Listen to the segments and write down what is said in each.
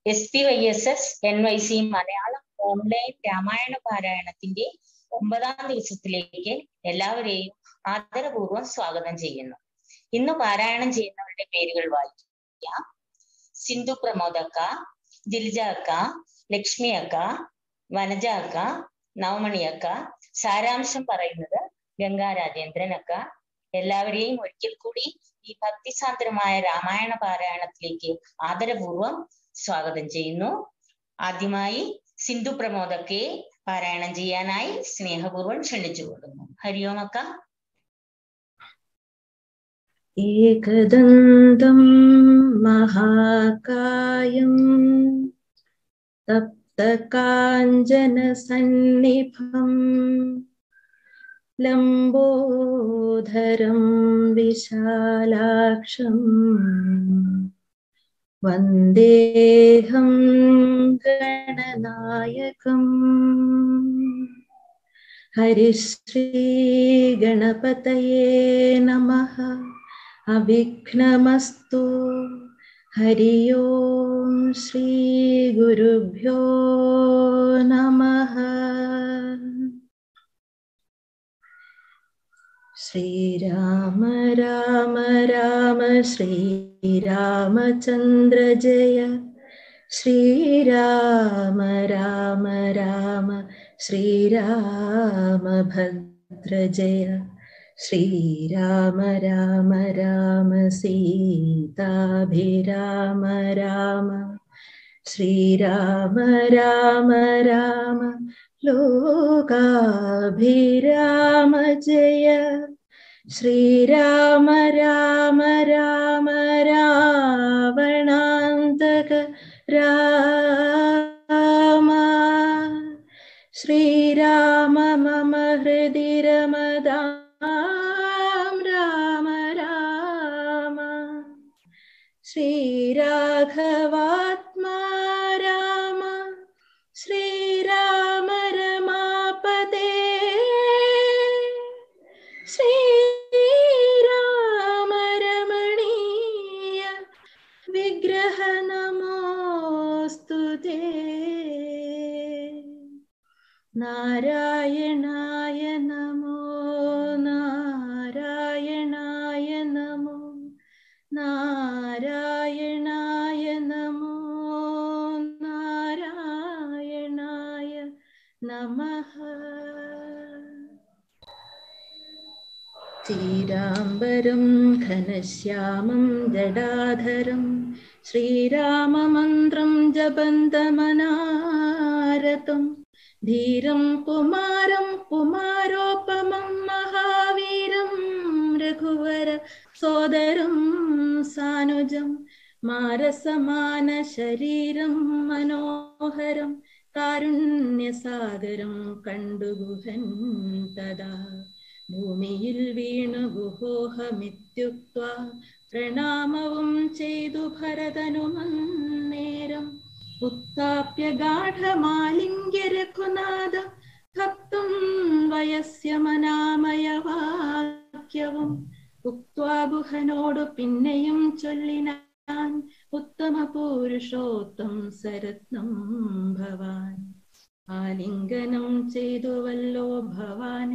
S P Y S S N Y C Malayalam online Ramayana പാരായണത്തിന്റെ ഒമ്പതാം ദിവസത്തിലേക്ക് എല്ലാവരെയും ആദരപൂർവ്വം സ്വാഗതം ചെയ്യുന്നു ഇന്ന് പാരായണം ചെയ്യുന്നവരുടെ പേരുകൾ വായിക്കാം സിന്ധു പ്രമോദക്ക ദിൽജ അക്ക ലക്ഷ്മി അക്ക വനജ അക്ക നവമണി അക്ക സാരാംശം പറയുന്നത് ഗംഗാ രാജേന്ദ്രൻ അക്ക എല്ലാവരെയും ഒരിക്കൽ കൂടി ഈ ഭക്തിസാന്ദ്രമായ രാമായണ പാരായണത്തിലേക്ക് ആദരപൂർവ്വം സ്വാഗതം ചെയ്യുന്നു ആദ്യമായി സിന്ധു പ്രമോദക്കെ പാരായണം ചെയ്യാനായി സ്നേഹപൂർവ്വം ക്ഷണിച്ചുകൊള്ളുന്നു ഹരിയോമക്ക एकदन्तं महाकायं तप्तकाञ्जनसन्निभम् लम्बोधरं विशालाक्षम् वन्देऽहं गणनायकम् हरिश्रीगणपतये नमः अविघ्नमस्तु हरि ओं श्रीगुरुभ्यो नमः श्रीराम राम राम श्रीरामचन्द्र जय श्रीराम राम राम श्रीरामभद्र जय श्रीराम राम राम सीताभिराम राम श्रीराम राम राम लोकाभिराम जय श्रीराम राम राम रावणान्तक राम श्रीराम मम हृदि रमदा राम राम श्रीराघवात्मा राम श्रीराम रमापदे श्रीराम रमणीय विग्रह नमोऽस्तु ते नारायणाय नमो नारायणाय नमो नारायणाय नमो नारायणाय नमः श्रीराम्बरं घनश्यामं जडाधरं श्रीराममन्त्रं जपन्तमनारतं धीरं कुमारं कुमारोपमं महावीरं रघुवर सोदरं सानुजं मारसमानशरीरं मनोहरं കാരുണ്യസാഗരം കണ്ടു ഗുഹൻ തഥാ ഭൂമിയിൽ വീണു ഗുഹോഹമിത്യുക്ത പ്രണാമവും ചെയ്തു ഭരതനുമന്നേരം ഉത്താപ്യ ഗാഠമാലിംഗ്യ രഘുനാഥ ഭക്തും വയസ്യ മനാമയവാക്യവും ഉക്വാ ഗുഹനോടു പിന്നെയും ചൊല്ലിനാൻ ഉത്തമ പുരുഷോത്തം സരത്നം ഭവാൻ ആലിംഗനം ചെയ്തുവല്ലോ ഭവാനെ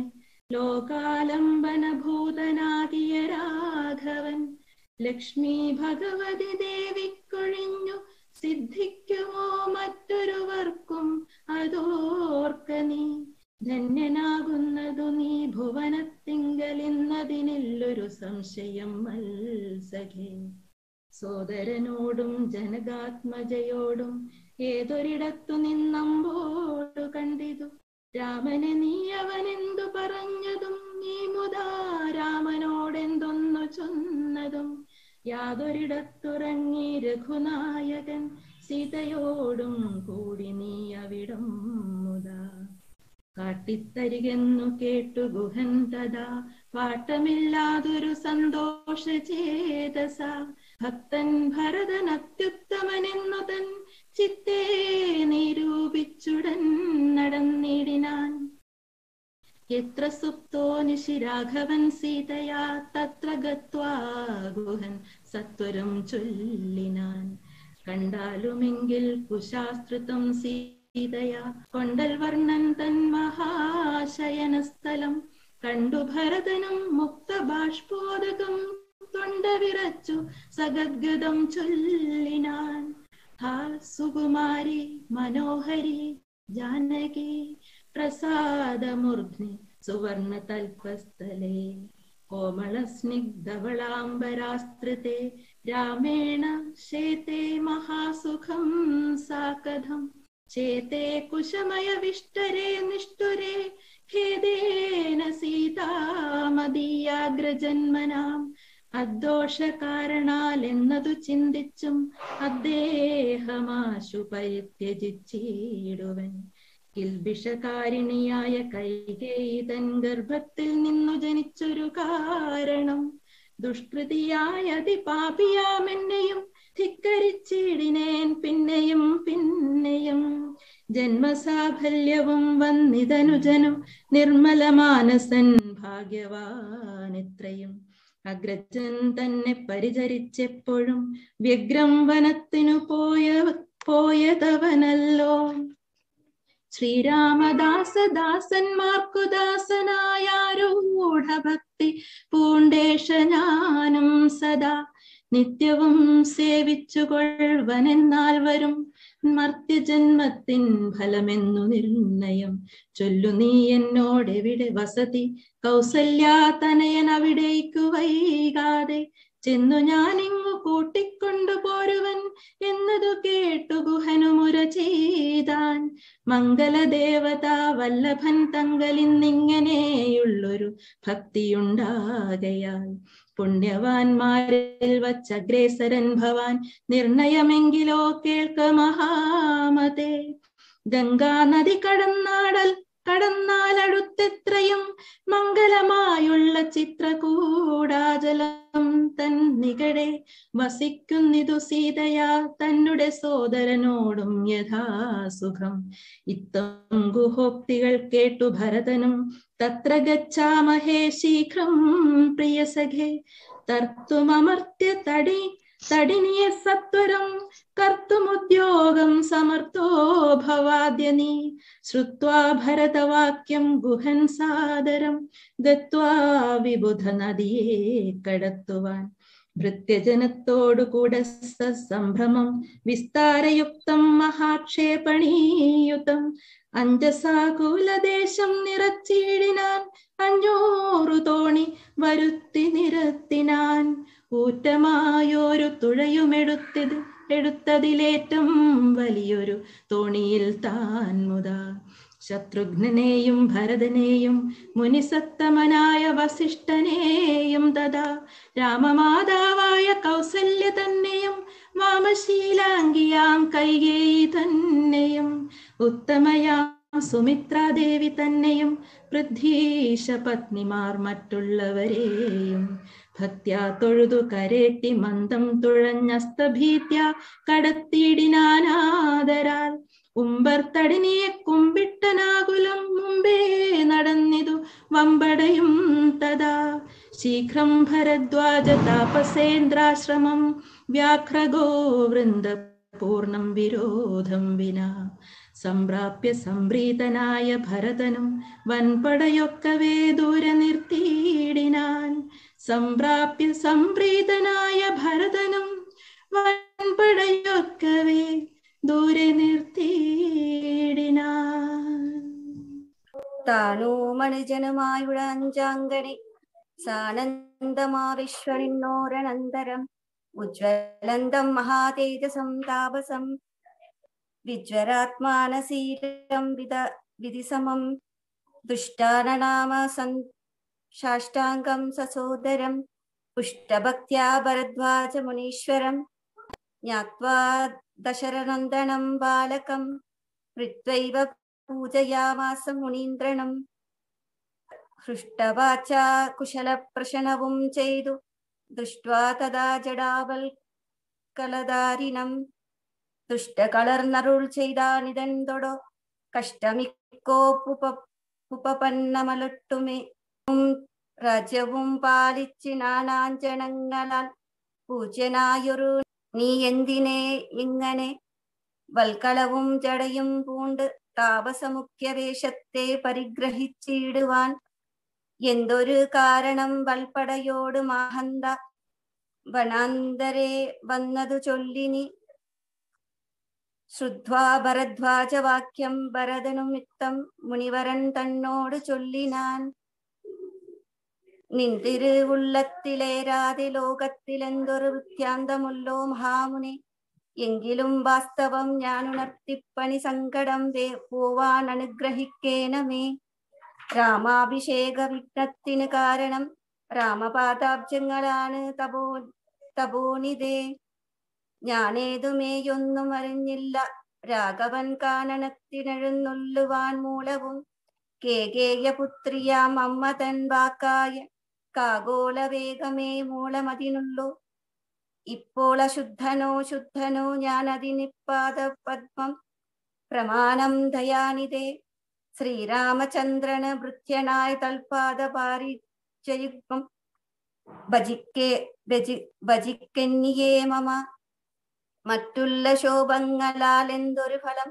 ലോകാലംബനഭൂതനാകിയ രാഘവൻ ലക്ഷ്മി ഭഗവതി ദേവിക്കൊഴിഞ്ഞു സിദ്ധിക്കുമോ മറ്റൊരുവർക്കും അതോർക്ക നീ ധന്യനാകുന്നതു നീ ഭുവനത്തിങ്കലിന്നതിനില്ലൊരു സംശയം മത്സഖേ സോദരനോടും ജനകാത്മജയോടും ഏതൊരിടത്തു നിന്നമ്പോടു കണ്ടിതു രാമനെ നീ അവനെന്തു പറഞ്ഞതും നീ മുതാ രാമനോടെന്തൊന്നു ചൊന്നതും യാതൊരിടത്തുറങ്ങി രഘുനായകൻ സീതയോടും കൂടി നീ അവിടം മുതാ കാട്ടിത്തരികെന്നു കേട്ടു ഗുഹൻ തഥാ പാട്ടമില്ലാതൊരു സന്തോഷ ചേതസ ഭക്തൻ ഭരതൻ അത്യുത്തമനെന്നു തൻ ചിത്തേ നിരൂപിച്ചുടൻ നടന്നിടിനാൻ എത്ര സുപ്തോ നിശിരാഘവൻ സീതയാ തത്ര ഗത്വാ ഗുഹൻ സത്വരം ചൊല്ലിനാൻ കണ്ടാലുമെങ്കിൽ കുശാസ്ത്രിതം സീതയാ കൊണ്ടൽ വർണ്ണൻ തൻ മഹാശയനസ്ഥലം കണ്ടു ഭരതനും മുക്തബാഷ്പോദകം തൊണ്ട വിറച്ചു സഗദ്ഗതം ചൊല്ലിനാൻ ഹാ സുകുമാരി മനോഹരി ജാനകി പ്രസാദമൂർധ്നി സുവർണ തൽപസ്ഥലേ കോമള സ്നിഗ്ധവളാംബരാസ്ത്രിതേ രാമേണ ശേതേ മഹാസുഖം സാകഥം ചേതേ കുശമയ വിഷ്ടരേ നിഷ്ഠുരേ ഖേദേന സീതാമതീയാഗ്രജന്മനാം അദ്ദോഷ കാരണാൽ എന്നതു ചിന്തിച്ചും അദ്ദേഹമാശു പരിത്യജിച്ചിടുവൻ കിൽബിഷകാരിണിയായ കൈകേയി തൻ ഗർഭത്തിൽ നിന്നു ജനിച്ചൊരു കാരണം ദുഷ്കൃതിയായ അതിപാപിയാമെന്നെയും ധിക്കരിച്ചിടിനേൻ പിന്നെയും പിന്നെയും ജന്മസാഫല്യവും വന്നിതനുജനു നിർമ്മല മാനസൻ ഭാഗ്യവാനിത്രയും അഗ്രജൻ തന്നെ പരിചരിച്ചെപ്പോഴും വ്യഗ്രം വനത്തിനു പോയ പോയതവനല്ലോ ശ്രീരാമദാസ ദാസന്മാർക്കു ദാസനായാരൂഢഭക്തി പൂണ്ടേഷ ഞാനും സദാ നിത്യവും സേവിച്ചുകൊള്ളുവനെന്നാൽ വരും മർത്യജന്മത്തിൻ ഫലമെന്നു നിർണയം ചൊല്ലു നീ എന്നോടെവിടെ വസതി കൗസല്യാ തനയൻ അവിടേക്കു വൈകാതെ ചെന്നു ഞാനിങ്ങു കൂട്ടിക്കൊണ്ടു പോരുവൻ എന്നതു കേട്ടു ഗുഹനുമുര ചെയ്താൻ മംഗലദേവത വല്ലഭൻ തങ്കലിന്നിങ്ങനെയുള്ളൊരു ഭക്തിയുണ്ടാകയാൽ പുണ്യവാന്മാരിൽ വച്ചഗ്രേസരൻ ഭവാൻ നിർണയമെങ്കിലോ കേൾക്ക മഹാമതേ ഗംഗാ നദി കടന്നാടൽ കടന്നാലടുത്തെത്രയും മംഗലമായുള്ള ചിത്രകൂടാചലം തൻ നികടെ വസിക്കുന്നിതു സീതയാ തന്നുടെ സോദരനോടും യഥാസുഖം ഇത്തം ഗുഹോക്തികൾ കേട്ടു ഭരതനും തത്ര ഗച്ഛാമഹേ ശീഘ്രം പ്രിയസഖേ തർത്തുമമർത്യ തടി തടിനിയ സത്വരം കർത്തുമുദ്യോഗം സമർത്ഥോ ഭവാദ്യ നീ ശ്രുത്വാ ഭരതവാക്യം ഗുഹൻ സാദരം ഗത്വാ വിബുധ നദിയെ കടത്തുവാൻ ഭൃത്യജനത്തോടുകൂടെ സംഭ്രമം വിസ്താരയുക്തം മഹാക്ഷേപണീയുതം അഞ്ചസാകുലദേശം നിറച്ചിടിനാൻ അഞ്ഞൂറു തോണി വരുത്തി നിരത്തിനാൻ ഊറ്റമായൊരു തുഴയുമെടുത്തത് എടുത്തതിലേറ്റം വലിയൊരു തോണിയിൽ താൻ മുതാ ശത്രുഘ്നെയും ഭരതനെയും മുനിസത്തമനായ വസിഷ്ഠനെയും തഥാ രാമമാതാവായ കൗസല്യ തന്നെയും വാമശീലാംഗിയാം കൈകേയി തന്നെയും ഉത്തമയാം സുമിത്രാദേവി തന്നെയും പൃഥ്വീശ പത്നിമാർ മറ്റുള്ളവരെയും ഭക്ത്യാ തൊഴുതു കരേട്ടി മന്ദം തുഴഞ്ഞസ്തഭീത്യ കടത്തിയിടിനാനാദരാൽ ഉമ്പർത്തടിനിയെ കുമ്പിട്ടനാകുലം മുമ്പേ നടന്നിതു വമ്പടയും തഥാ ശീഘ്രം ഭരദ്വാജ താപസേന്ദ്രാശ്രമം വ്യാഘ്രഗോ വൃന്ദ പൂർണം വിരോധം വിനാ സംപ്രാപ്യ സംപ്രീതനായ ഭരതനും വൻപടയൊക്കവേ ദൂരെ നിർത്തിയിടിനാൻ സംപ്രാപ്യ സംപ്രീതനായ ഭരതനും വൻപടയൊക്കവേ ദൂരെ നിർത്തിയിടിനാൻ താനോ മണിജനുമായുള്ള അഞ്ചാങ്കണി സാനന്ദമാവിശ്വനിന്നോരണന്തരം ഉജ്വലന്തം മഹാതേജസം താപസം വിജ്വരാത്മാനശീലം വിത വിധിസമം ദുഷ്ടാനനാമ സൻ സാഷ്ടാംഗം സസോദരം പുഷ്ടഭക്ത്യാ ഭരദ്വാജ മുനീശ്വരം ജ്ഞാത്വാ ദശരനന്ദനം ബാലകം ഋത്വൈവ പൂജയാമാസ മുനീന്ദ്രണം ഹൃഷ്ടവാച കുശലപ്രശനവും ചെയ്തു ദൃഷ്ട്വാ തഥാ ജടാവൽ കലധാരിണം ദുഷ്ടകളർന്നരുൾ ചെയ്താനിതെന്തൊടോ കഷ്ടമിക്കോപ്പുപ ഉപപന്നമലട്ടുമേ രാജ്യവും പാലിച്ച് നാനാഞ്ചനങ്ങളാൽ പൂജ്യനായൊരു നീ എന്തിനെ ഇങ്ങനെ വൽക്കളവും ജടയും പൂണ്ട് താപസമുഖ്യ വേഷത്തെ പരിഗ്രഹിച്ചിടുവാൻ എന്തൊരു കാരണം വൽപ്പടയോട് മാഹന്ത വനാന്തരെ വന്നതു ചൊല്ലിനി ശ്രുത്വാ ഭരദ്വാജവാക്യം ഭരതനുമിത്തം മുനിവരൻ തന്നോട് ചൊല്ലിനാൻ നിന്തിരു ഉള്ളത്തിലേരാതെ ലോകത്തിലെന്തൊരു വൃത്യാന്തമുള്ളോ മഹാമുനി എങ്കിലും വാസ്തവം ഞാൻ ഉണർത്തിപ്പണി സങ്കടം വേ പോവാൻ അനുഗ്രഹിക്കേണമേ രാമാഭിഷേക വിഘ്നത്തിന് കാരണം രാമപാദാബ്ജങ്ങളാണ് തപോ തപോനിതേ ഞാനേതുമേയൊന്നും അറിഞ്ഞില്ല രാഘവൻ കാനനത്തിനെഴുന്നള്ളുവാൻ മൂലവും കേകേയപുത്രിയാം അമ്മ തൻ വാക്കായ കാഗോള വേഗമേ മൂലമതിനുള്ളൂ ഇപ്പോൾ അശുദ്ധനോ ശുദ്ധനോ ഞാൻ അതിനിപ്പാദ പത്മം പ്രമാണം ദയാനിതേ ശ്രീരാമചന്ദ്രന് ഭൃത്യനായ തൽപാദ പാരിചയുഗ്മം ഭജിക്കേ ഭജി ഭജിക്കന്നിയേ മമ മറ്റുള്ള ശോഭങ്ങളാൽ എന്തൊരു ഫലം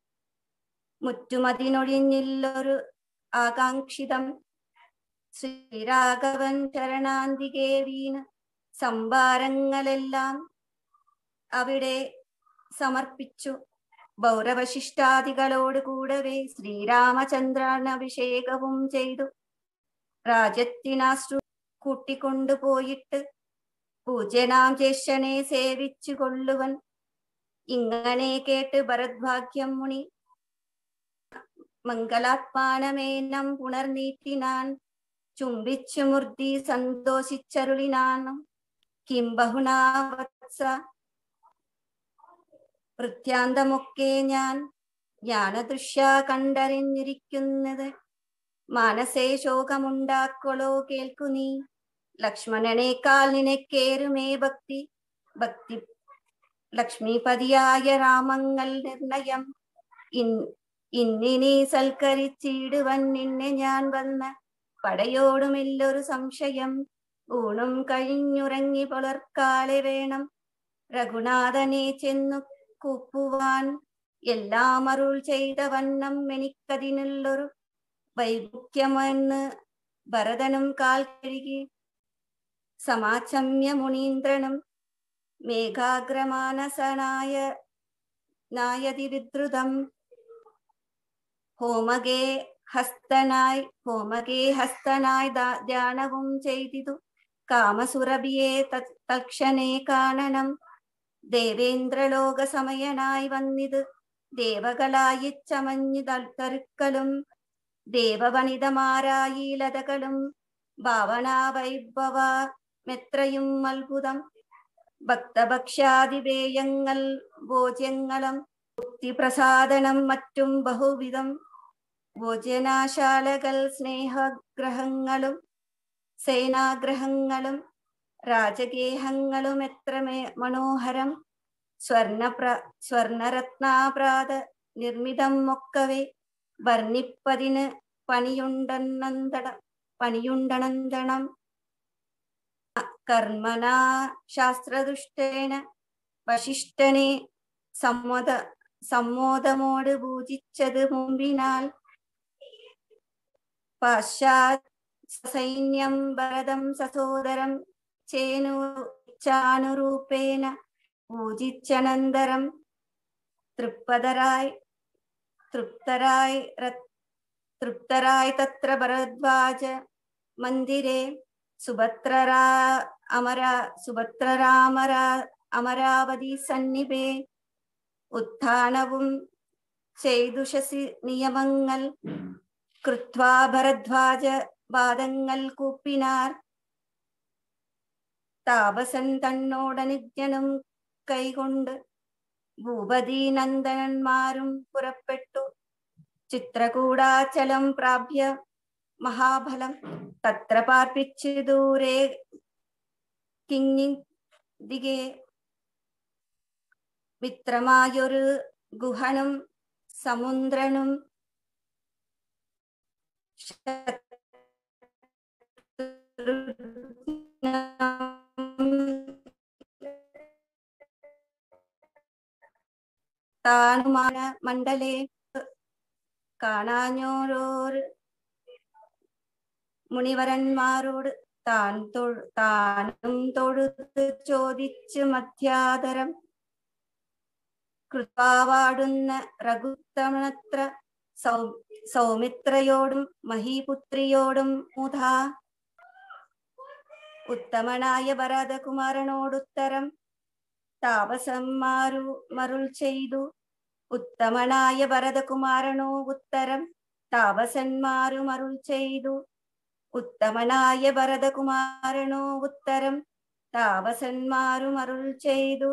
മുറ്റുമതിനൊഴിഞ്ഞില്ലൊരു ആകാംക്ഷിതം ശ്രീരാഘവൻ ചരണാന്തികേ വീണ് സംഭാരങ്ങളെല്ലാം അവിടെ സമർപ്പിച്ചു ഭൗരവശിഷ്ടാദികളോട് കൂടവേ ശ്രീരാമചന്ദ്രൻ അഭിഷേകവും ചെയ്തു രാജ്യത്തിനാശ്രു കൂട്ടിക്കൊണ്ടുപോയിട്ട് പൂജ്യനാം ജ്യേഷ്ഠനെ സേവിച്ചു കൊള്ളുവൻ ഇങ്ങനെ കേട്ട് ഭരദ്ഭാഗ്യം മുനി മംഗളാത്മാനമേനം പുണർനീട്ടിനാൻ ചുംബിച്ചു മുർത്തി സന്തോഷിച്ചരുളിനാണം കിം ബഹുനാ വത്സ വൃത്യാന്തമൊക്കെ ഞാൻ ജ്ഞാനദൃശ്യ കണ്ടറിഞ്ഞിരിക്കുന്നത് മാനസേ ശോകമുണ്ടാക്കൊളോ കേൾക്കു നീ ലക്ഷ്മണനേക്കാൾ നിനക്കേറുമേ ഭക്തി ഭക്തി ലക്ഷ്മിപതിയായ രാമങ്ങൾ നിർണയം ഇൻ ഇന്നിനി സൽക്കരിച്ചിടുവൻ നിന്നെ ഞാൻ വന്ന പടയോടുമില്ലൊരു സംശയം ഊണും കഴിഞ്ഞുറങ്ങി പുലർക്കാലെ വേണം രഘുനാഥനെ ചെന്നു കൂപ്പുവാൻ എല്ലാം അരുൾ ചെയ്ത വണ്ണം എനിക്കതിനുള്ളൊരു വൈമുഖ്യമെന്ന് ഭരതനും കാൽ കഴുകി സമാചമ്യ മുനീന്ദ്രനും മേഘാഗ്രമാനസനായ നായതി വിദ്രുതം ഹോമകേ ഹസ്തനായി ഹോമകേ ഹസ്തനായി ദാ- ധ്യാനവും ചെയ്തിതു കാമസുരഭിയെ തത്- തൽക്ഷണേ കാണണം ദേവേന്ദ്രലോക സമയനായി വന്നിത് ദേവകളായി ചമഞ്ഞു തൽ- തരുക്കലും ദേവവനിതമാരായി ലതകളും ഭാവനാവൈഭവ മെത്രയും അത്ഭുതം ഭക്തഭക്ഷ്യാതിപേയങ്ങൾ ഭോജ്യങ്ങളും മുക്തിപ്രസാദനം മറ്റും ബഹുവിധം ഭോജനാശാലകൾ സ്നേഹഗ്രഹങ്ങളും സേനാഗ്രഹങ്ങളും രാജഗേഹങ്ങളും എത്ര മേ- മനോഹരം സ്വർണപ്ര സ്വർണരത്നാപ്രാത നിർമ്മിതം ഒക്കവേ വർണ്ണിപ്പതിന് പണിയുണ്ടനന്തട പണിയുണ്ടനന്തണം കർമ്മനാ ശാസ്ത്രദുഷ്ടേന വശിഷ്ഠനെ സമ്മത സമ്മോദമോട് പൂജിച്ചത് മുമ്പിനാൽ പാശ്ചാത് സൈന്യം ഭരതം സസോദരം ചേനു ചാനുരൂപേണ പൂജിച്ചനന്തരം തൃപ്തരായി തൃപ്തരായി ര- തൃപ്തരായി തത്ര ഭരദ്വാജ മന്ദിരെ സുഭദ്രരാ അമര സുഭദ്രരാമരാ അമരാവതി സന്നിപേ ഉത്ഥാനവും ചെയ്തുഷസി നിയമങ്ങൾ കൃത്വാ ഭരദ്വാജ പാദങ്ങൾ കൂപ്പിനാർ താപസൻ തന്നോടനുജ്ഞനും കൈകൊണ്ട് ഭൂപതി നന്ദനന്മാരും പുറപ്പെട്ടു ചിത്രകൂടാചലം പ്രാപ്യ മഹാഫലം തത്ര പാർപ്പിച്ച് ദൂരെ കിങ്ങി ദിഗെ മിത്രമായൊരു ഗുഹനും സമുദ്രനും താനുമാന മണ്ഡലേ കാണാഞ്ഞോരോർ മുനിവരന്മാരോട് താൻ തൊഴു താനും തൊഴുത് ചോദിച്ച് മധ്യാതരം കൃപാവാടുന്ന രഘുത്തമണത്ര സൗ സൗമിത്രയോടും മഹീപുത്രിയോടും മുധാ ഉത്തമനായ ഭരതകുമാരനോടുത്തരം താപസന്മാരു മരുൾ ചെയ്തു ഉത്തമനായ ഭരതകുമാരനോ ഉത്തരം താപസന്മാരു മരുൾ ചെയ്തു ഉത്തമനായ ഭരതകുമാരനോ ഉത്തരം താപസന്മാരു മരുൾ ചെയ്തു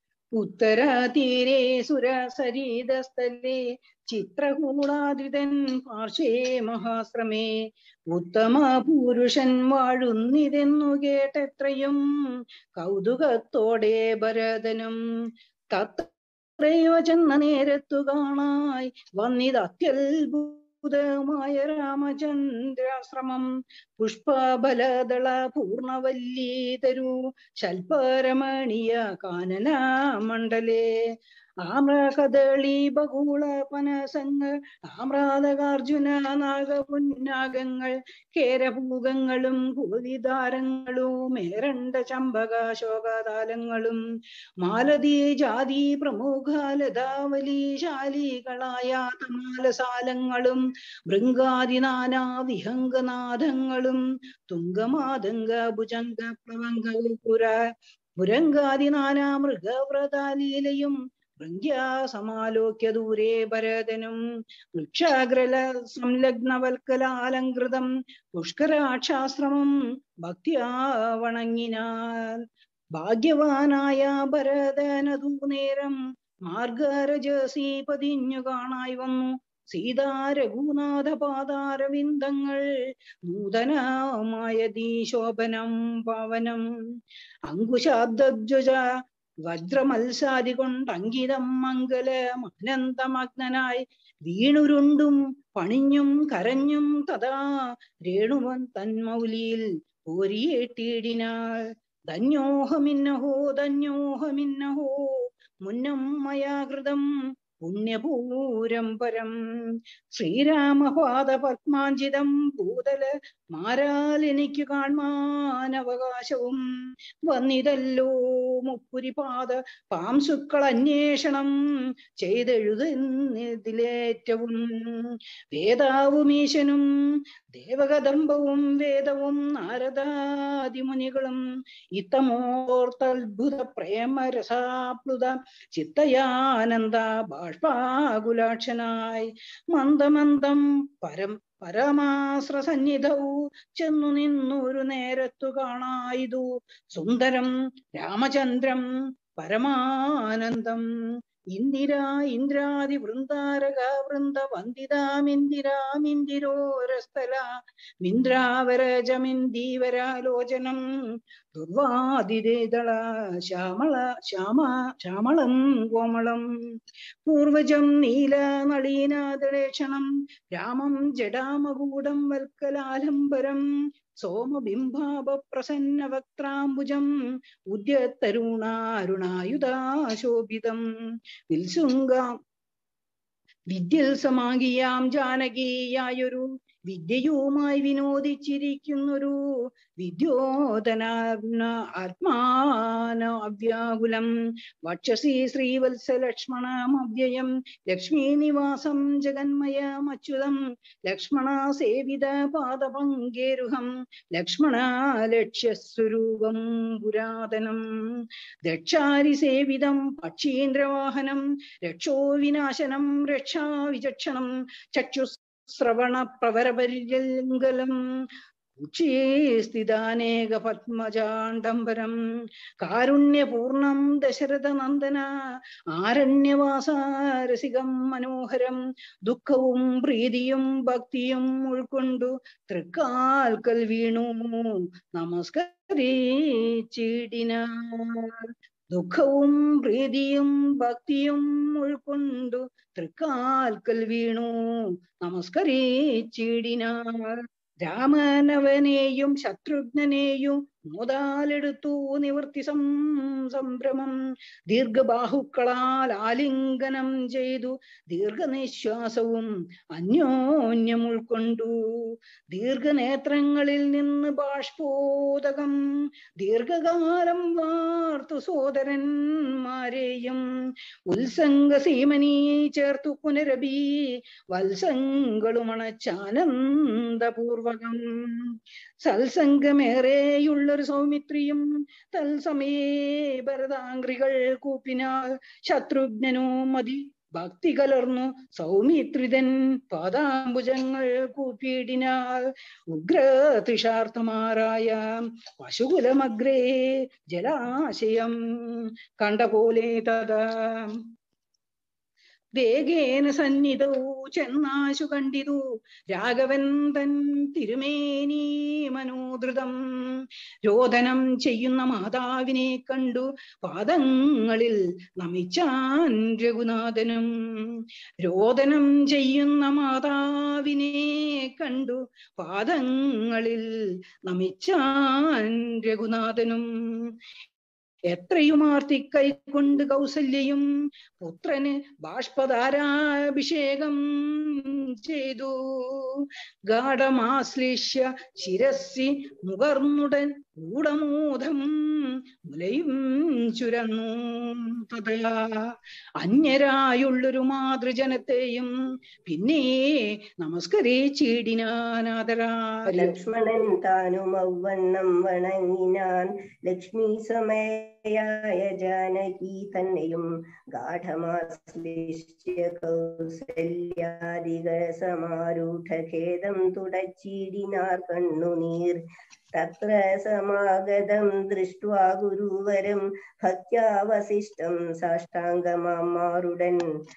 ഉത്തരാതീരെ സുരസരീതസ്ഥലേ ചിത്രകൂടാദ്രിതൻ പാർശ്വേ മഹാശ്രമേ ഉത്തമ പുരുഷൻ വാഴുന്നിതെന്നു കേട്ടെത്രയും കൗതുകത്തോടെ ഭരതനും തത്രയോ ചെന്ന നേരത്തു കാണായി വന്നിത് അത്യത്ഭുതമായ രാമചന്ദ്രാശ്രമം പുഷ്പബലദള പൂർണവല്ലീ തരു ശൽപരമണീയ കാനന മണ്ഡലേ ആമ്രകദളി ബഹുള പനസങ്ങ ആമ്രാതകാർജുന നാഗപുന്നാഗങ്ങൾ കേരഭൂഗങ്ങളും കൂലിദാരങ്ങളും ഏരണ്ട ചമ്പക ശോകതാലങ്ങളും മാലതി ജാതി പ്രമുഖ ലതാവലി ശാലികളായ തമാലസാലങ്ങളും ഭൃങ്കാദിനാനാ വിഹംഗനാഥങ്ങളും തുങ്കമാതംഗ ഭുജംഗ പ്ലവംഗ പുര പുരങ്കാദിനാനാ മൃഗവ്രതാലീലയും ഭൃങ്ക്യാ സമാലോക്യ ദൂരെ ഭരതനും വൃക്ഷാഗ്രല സംലഗ്നവൽക്കലാലങ്കൃതം പുഷ്കരാക്ഷാശ്രമം ഭക്തിയാ വണങ്ങിനാൽ ഭാഗ്യവാനായ ഭരതനതു നേരം മാർഗരജസി പതിഞ്ഞു കാണായി വന്നു സീതാ രഘുനാഥ പാതാരവിന്ദങ്ങൾ നൂതനമായ ദീശോഭനം പവനം അങ്കുശാബ്ദജ്വജ വജ്രമത്സാരി കൊണ്ടങ്കിതം മംഗലം അനന്തമഗ്നനായി വീണുരുണ്ടും പണിഞ്ഞും കരഞ്ഞും തഥാ രേണുവൻ തന്മൗലിയിൽ ഓരിയേട്ടിയിടിനാൾ ധന്യോഹമിന്നഹോ ധന്യോഹമിന്നഹോ മുന്നം മയാ കൃതം പുണ്യപൂരം പരം ശ്രീരാമപാദ പത്മാഞ്ചിതം ഭൂതല മാരാൽ എനിക്ക് കാണാൻ അവകാശവും വന്നിതല്ലോ മുപ്പുരിപാത പാംസുക്കൾ അന്വേഷണം ചെയ്തെഴുതുന്നതിലേറ്റവും വേദാവുമീശനും ദേവകദമ്പവും വേദവും നാരദാദിമുനികളും ഇത്തമോർത്തത്ഭുത പ്രേമരസാപ്ലുത ചിത്തയാനന്ദ ബാഷ്പാകുലാക്ഷനായി മന്ദമന്ദം പരം പരമാശ്രസന്നിധവും ചെന്നു നിന്നൊരു നേരത്തു കാണായിതു സുന്ദരം രാമചന്ദ്രം പരമാനന്ദം ഇന്ദിര ഇന്ദ്രാദി വൃന്ദാരക വൃന്ദ വന്ദിതാമിന്ദിരാമിന്ദിരോരസ്ഥല മിന്ദ്രാവരജമിന്ദീവരാലോചനം ദുർവാദിതേതള ശ്യാമള ശ്യാമ ശ്യാമളം കോമളം പൂർവജം നീല നളീനാദളേക്ഷണം രാമം ജഡാമകൂടം വൽക്കലാലംബരം സോമബിംബാപ പ്രസന്ന വക്ത്രാംബുജം ഉദ്യത്തരുണാരുണായുധാശോഭിതം വിൽസുങ്കാം വിദ്യൽ സമാകിയാം ജാനകീയായൊരു വിദ്യയുമായി വിനോദിച്ചിരിക്കുന്നൊരു വിദ്യോധന ആത്മാന അവ്യാകുലം വക്ഷസി ശ്രീവത്സ ലക്ഷ്മണമവ്യയം ലക്ഷ്മീ നിവാസം ജഗന്മയമച്യുതം ലക്ഷ്മണ സേവിത പാദപങ്കേരുഹം ലക്ഷ്മണ ലക്ഷ്യസ്വരൂപം പുരാതനം ദക്ഷാരി സേവിതം പക്ഷീന്ദ്രവാഹനം രക്ഷോ വിനാശനം രക്ഷാ വിചക്ഷണം ചക്ഷു ശ്രവണ പ്രവരപര്യങ്കലം ഉച്ചീസ്ഥിതാനേക പത്മജാണ്ടംബരം കാരുണ്യപൂർണം ദശരഥനന്ദന ആരണ്യവാസാരസികം മനോഹരം ദുഃഖവും പ്രീതിയും ഭക്തിയും ഉൾക്കൊണ്ടു തൃക്കാൽക്കൽ വീണു നമസ്കരിച്ചിടിനാർ ദുഃഖവും പ്രീതിയും ഭക്തിയും ഉൾക്കൊണ്ടു തൃക്കാൽക്കൽ വീണു നമസ്കരിച്ചിടിനാർ രാമനവനെയും ശത്രുഘ്നനെയും മോതാലെടുത്തു നിവർത്തി സം സംഭ്രമം ദീർഘബാഹുക്കളാൽ ആലിംഗനം ചെയ്തു ദീർഘനിശ്വാസവും അന്യോന്യം ഉൾക്കൊണ്ടു ദീർഘനേത്രങ്ങളിൽ നിന്ന് ബാഷ്പോദകം ദീർഘകാലം വാർത്തു സോദരന്മാരെയും ഉത്സംഗ സീമനി ചേർത്തു പുനരഭി വത്സങ്ങളുമണച്ചാനന്ദപൂർവകം സത്സംഗമേറെയുള്ളൊരു സൗമിത്രിയും തത്സമയേ ഭരതാംഗ്രികൾ കൂപ്പിനാൽ ശത്രുഘ്നനോ മതി ഭക്തി കലർന്നു സൗമിത്രിതൻ പാദാംബുജങ്ങൾ കൂപ്പിയിടിനാൽ ഉഗ്രതൃഷാർത്ഥമാരായ പശുകുലമഗ്രേ ജലാശയം കണ്ട പോലെ തഥാ വേഗേന സന്നിധൗ ചെന്നാശു കണ്ടിതു രാഘവൻ തൻ തിരുമേനി മനോധൃതം രോദനം ചെയ്യുന്ന മാതാവിനെ കണ്ടു പാദങ്ങളിൽ നമിച്ചാൻ രഘുനാഥനും രോദനം ചെയ്യുന്ന മാതാവിനെ കണ്ടു പാദങ്ങളിൽ നമിച്ചാൻ രഘുനാഥനും എത്രയുമാർത്തി കൈക്കൊണ്ട് കൗസല്യയും പുത്രന് ബാഷ്പധാരാഭിഷേകം ചെയ്തു ഗാഠമാശ്ലിഷ്യ ശിരസി മുകർന്നുടൻ കൂടമൂധം മുലയും ചുരന്നു തഥാ അന്യരായുള്ളൊരു മാതൃജനത്തെയും പിന്നെ നമസ്കരിച്ചിടിനാനാദരാ ലക്ഷ്മണൻ താനും ഔവണ്ണം വണങ്ങിനാൻ ലക്ഷ്മി സമയായ ജാനകി തന്നെയും ഗാഠമാശ്ലിഷ്യ കൗസല്യാദിക സമാരൂഢ ഖേദം തുടച്ചിടിനാർ കണ്ണുനീർ തത്ര സമാഗതം ദൃഷ്ട്വാ ഗുരുവരം ഭക്യാവശിഷ്ടം സാഷ്ടാംഗമാറുടൻ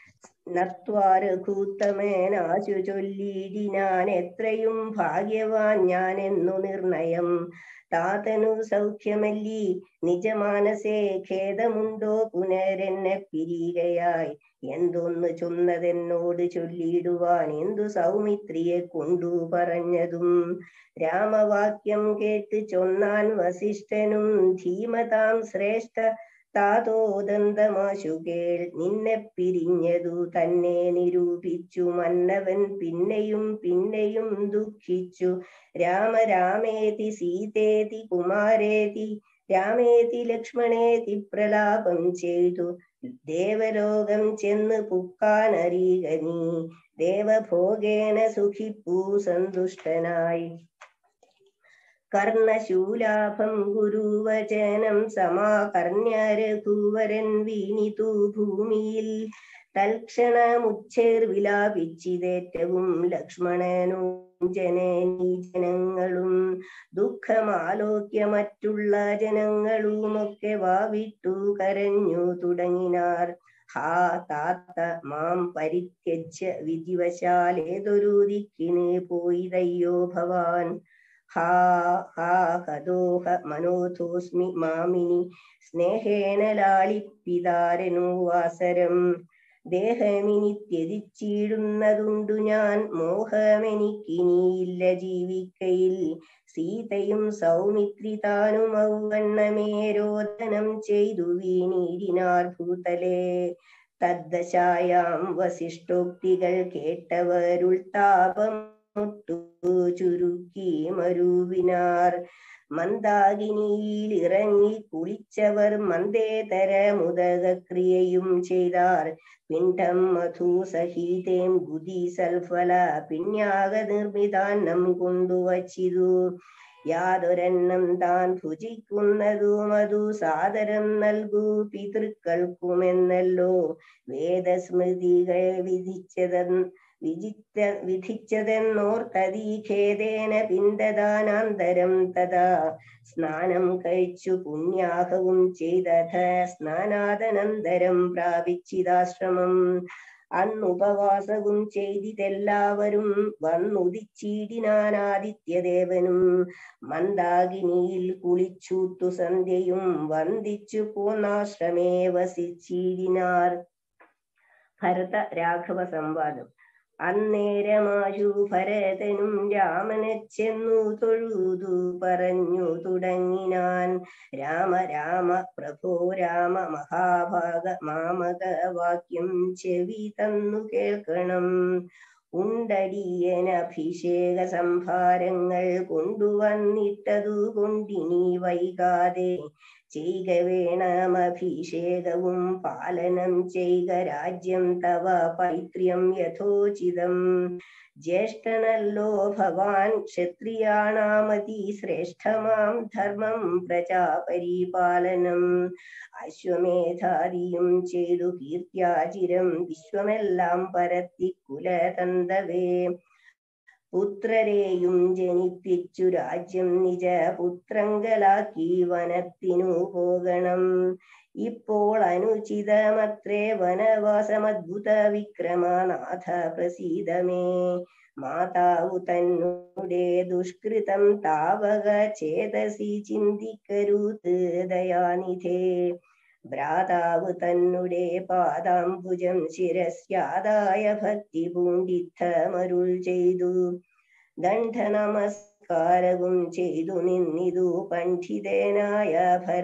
നത്വാരഘൂത്തമേനാശു ചൊല്ലിയിടിനാൻ എത്രയും ഭാഗ്യവാൻ ഞാൻ എന്നു നിർണയം താതനു സൗഖ്യമല്ലി നിജമാനസേ ഖേദമുണ്ടോ പുനരെന്നെ പിരികയായി എന്തൊന്നു ചൊന്നതെന്നോട് ചൊല്ലിയിടുവാൻ എന്തു സൗമിത്രിയെ കൊണ്ടു പറഞ്ഞതും രാമവാക്യം കേട്ട് ചൊന്നാൻ വസിഷ്ഠനും ധീമതാം ശ്രേഷ്ഠ താതോദന്തമാശു കേൾ നിന്നെ പിരിഞ്ഞതു തന്നെ നിരൂപിച്ചു മന്നവൻ പിന്നെയും പിന്നെയും ദുഃഖിച്ചു രാമ രാമേതി സീതേതി കുമാരേതി രാമേതി ലക്ഷ്മണേതി പ്രലാപം ചെയ്തു ദേവലോകം ചെന്ന് പുക്കാനറിയുക നീ ദേവഭോഗേന സുഖിപ്പൂ സന്തുഷ്ടനായി കർണശൂലാഭം ഗുരുവചനം സമാകർണ്യ രഘുവരൻ വീണിതു ഭൂമിയിൽ തൽക്ഷണമുച്ചേർ വിലാപിച്ചിതേറ്റവും ലക്ഷ്മണനും ജനനീ ജനങ്ങളും ദുഃഖമാലോക്യ മറ്റുള്ള ജനങ്ങളുമൊക്കെ വാവിട്ടു കരഞ്ഞു തുടങ്ങിനാർ ഹാ താത്ത മാം പരിത്യജ്യ വിധിവശാൽ ഏതൊരു ദിക്കിന് പോയിതയ്യോ ഭവാൻ ഹാ ഹാ ഹതോഹ മനോധോസ്മി മാമിനി സ്നേഹേന ലാളിപ്പിതാരനു വാസരം ദേഹമിനി ത്യജിച്ചിടുന്നതുണ്ടു ഞാൻ മോഹമെനിക്കിനിയില്ല ജീവിക്കയിൽ സീതയും സൗമിത്രി താനും ഔവണ്ണമേ രോദനം ചെയ്തു വീണീടിനാർ ഭൂതലേ തദ്ദശായാം വസിഷ്ഠോക്തികൾ കേട്ടവരുൾ താപം മുട്ടു ചുരുക്കി മരുവിനാർ മന്ദാകിനിയിൽ ഇറങ്ങി കുളിച്ചവർ മന്ദേതര മുദകക്രിയയും ചെയ്താർ പിണ്ഡം മധു സഹിതേം ഗുദി സൽഫല പിണ്യാക നിർമ്മിതാന്നം കൊണ്ടുവച്ചിതു യാതൊരെണ്ണം താൻ ഭുജിക്കുന്നതും അതു സാദരം നൽകൂ പിതൃക്കൾക്കുമെന്നല്ലോ വേദസ്മൃതികൾ വിധിച്ചതെന്ന് വിജിത്ത വിധിച്ചതെന്നോർത്തതീ ഖേദേന പിണ്ടദാനാന്തരം തഥാ സ്നാനം കഴിച്ചു പുണ്യാഹവും ചെയ്തഥ സ്നാനാദനന്തരം പ്രാപിച്ചിതാശ്രമം അന്നുപവാസവും ചെയ്തിതെല്ലാവരും വന്നുദിച്ചിടിനാൻ ആദിത്യദേവനും മന്ദാകിനിയിൽ കുളിച്ചൂത്തു സന്ധ്യയും വന്ദിച്ചു പോന്നാശ്രമേ വസിച്ചിടിനാർ ഭരത രാഘവ സംവാദം അന്നേരമാശു ഭരതനും രാമനെ ചെന്നു തൊഴുതു പറഞ്ഞു തുടങ്ങിനാൻ രാമ രാമ പ്രഭോ രാമ മഹാഭാഗ മാമക വാക്യം ചെവി തന്നു കേൾക്കണം ഉണ്ടടിയൻ അഭിഷേക സംഭാരങ്ങൾ കൊണ്ടുവന്നിട്ടതു കൊണ്ടിനി വൈകാതെ ചെയ്ക വേണം അഭിഷേകവും പാലനം ചെയ്ക രാജ്യം തവ പൈത്ര്യം യഥോചിതം ജ്യേഷ്ഠനല്ലോ ഭവാൻ ക്ഷത്രിയാണാമതി ശ്രേഷ്ഠമാം ധർമ്മം പ്രജാപരിപാലനം അശ്വമേധാദിയും ചെയ്തു കീർത്തിയാചിരം വിശ്വമെല്ലാം പരത്തി കുലതന്തവേ പുത്രരെയും ജനിപ്പിച്ചു രാജ്യം നിജ പുത്രങ്കലാക്കി വനത്തിനു പോകണം ഇപ്പോൾ അനുചിതമത്രേ വനവാസമദ്ഭുത വിക്രമനാഥ പ്രസീതമേ മാതാവു തന്നെ ദുഷ്കൃതം താവക ചേതസി ചിന്തിക്കരുത് ദയാനിധേ ഭ്രാതാവ് തന്നെ പാദാംബുജം ശിരസ്യാദായ ഭക്തി പൂണ്ടിത്തമരുൾ ചെയ്തു ദണ്ഡ നമസ്കാരവും ചെയ്തു നിന്നിതു പണ്ഡിതനായ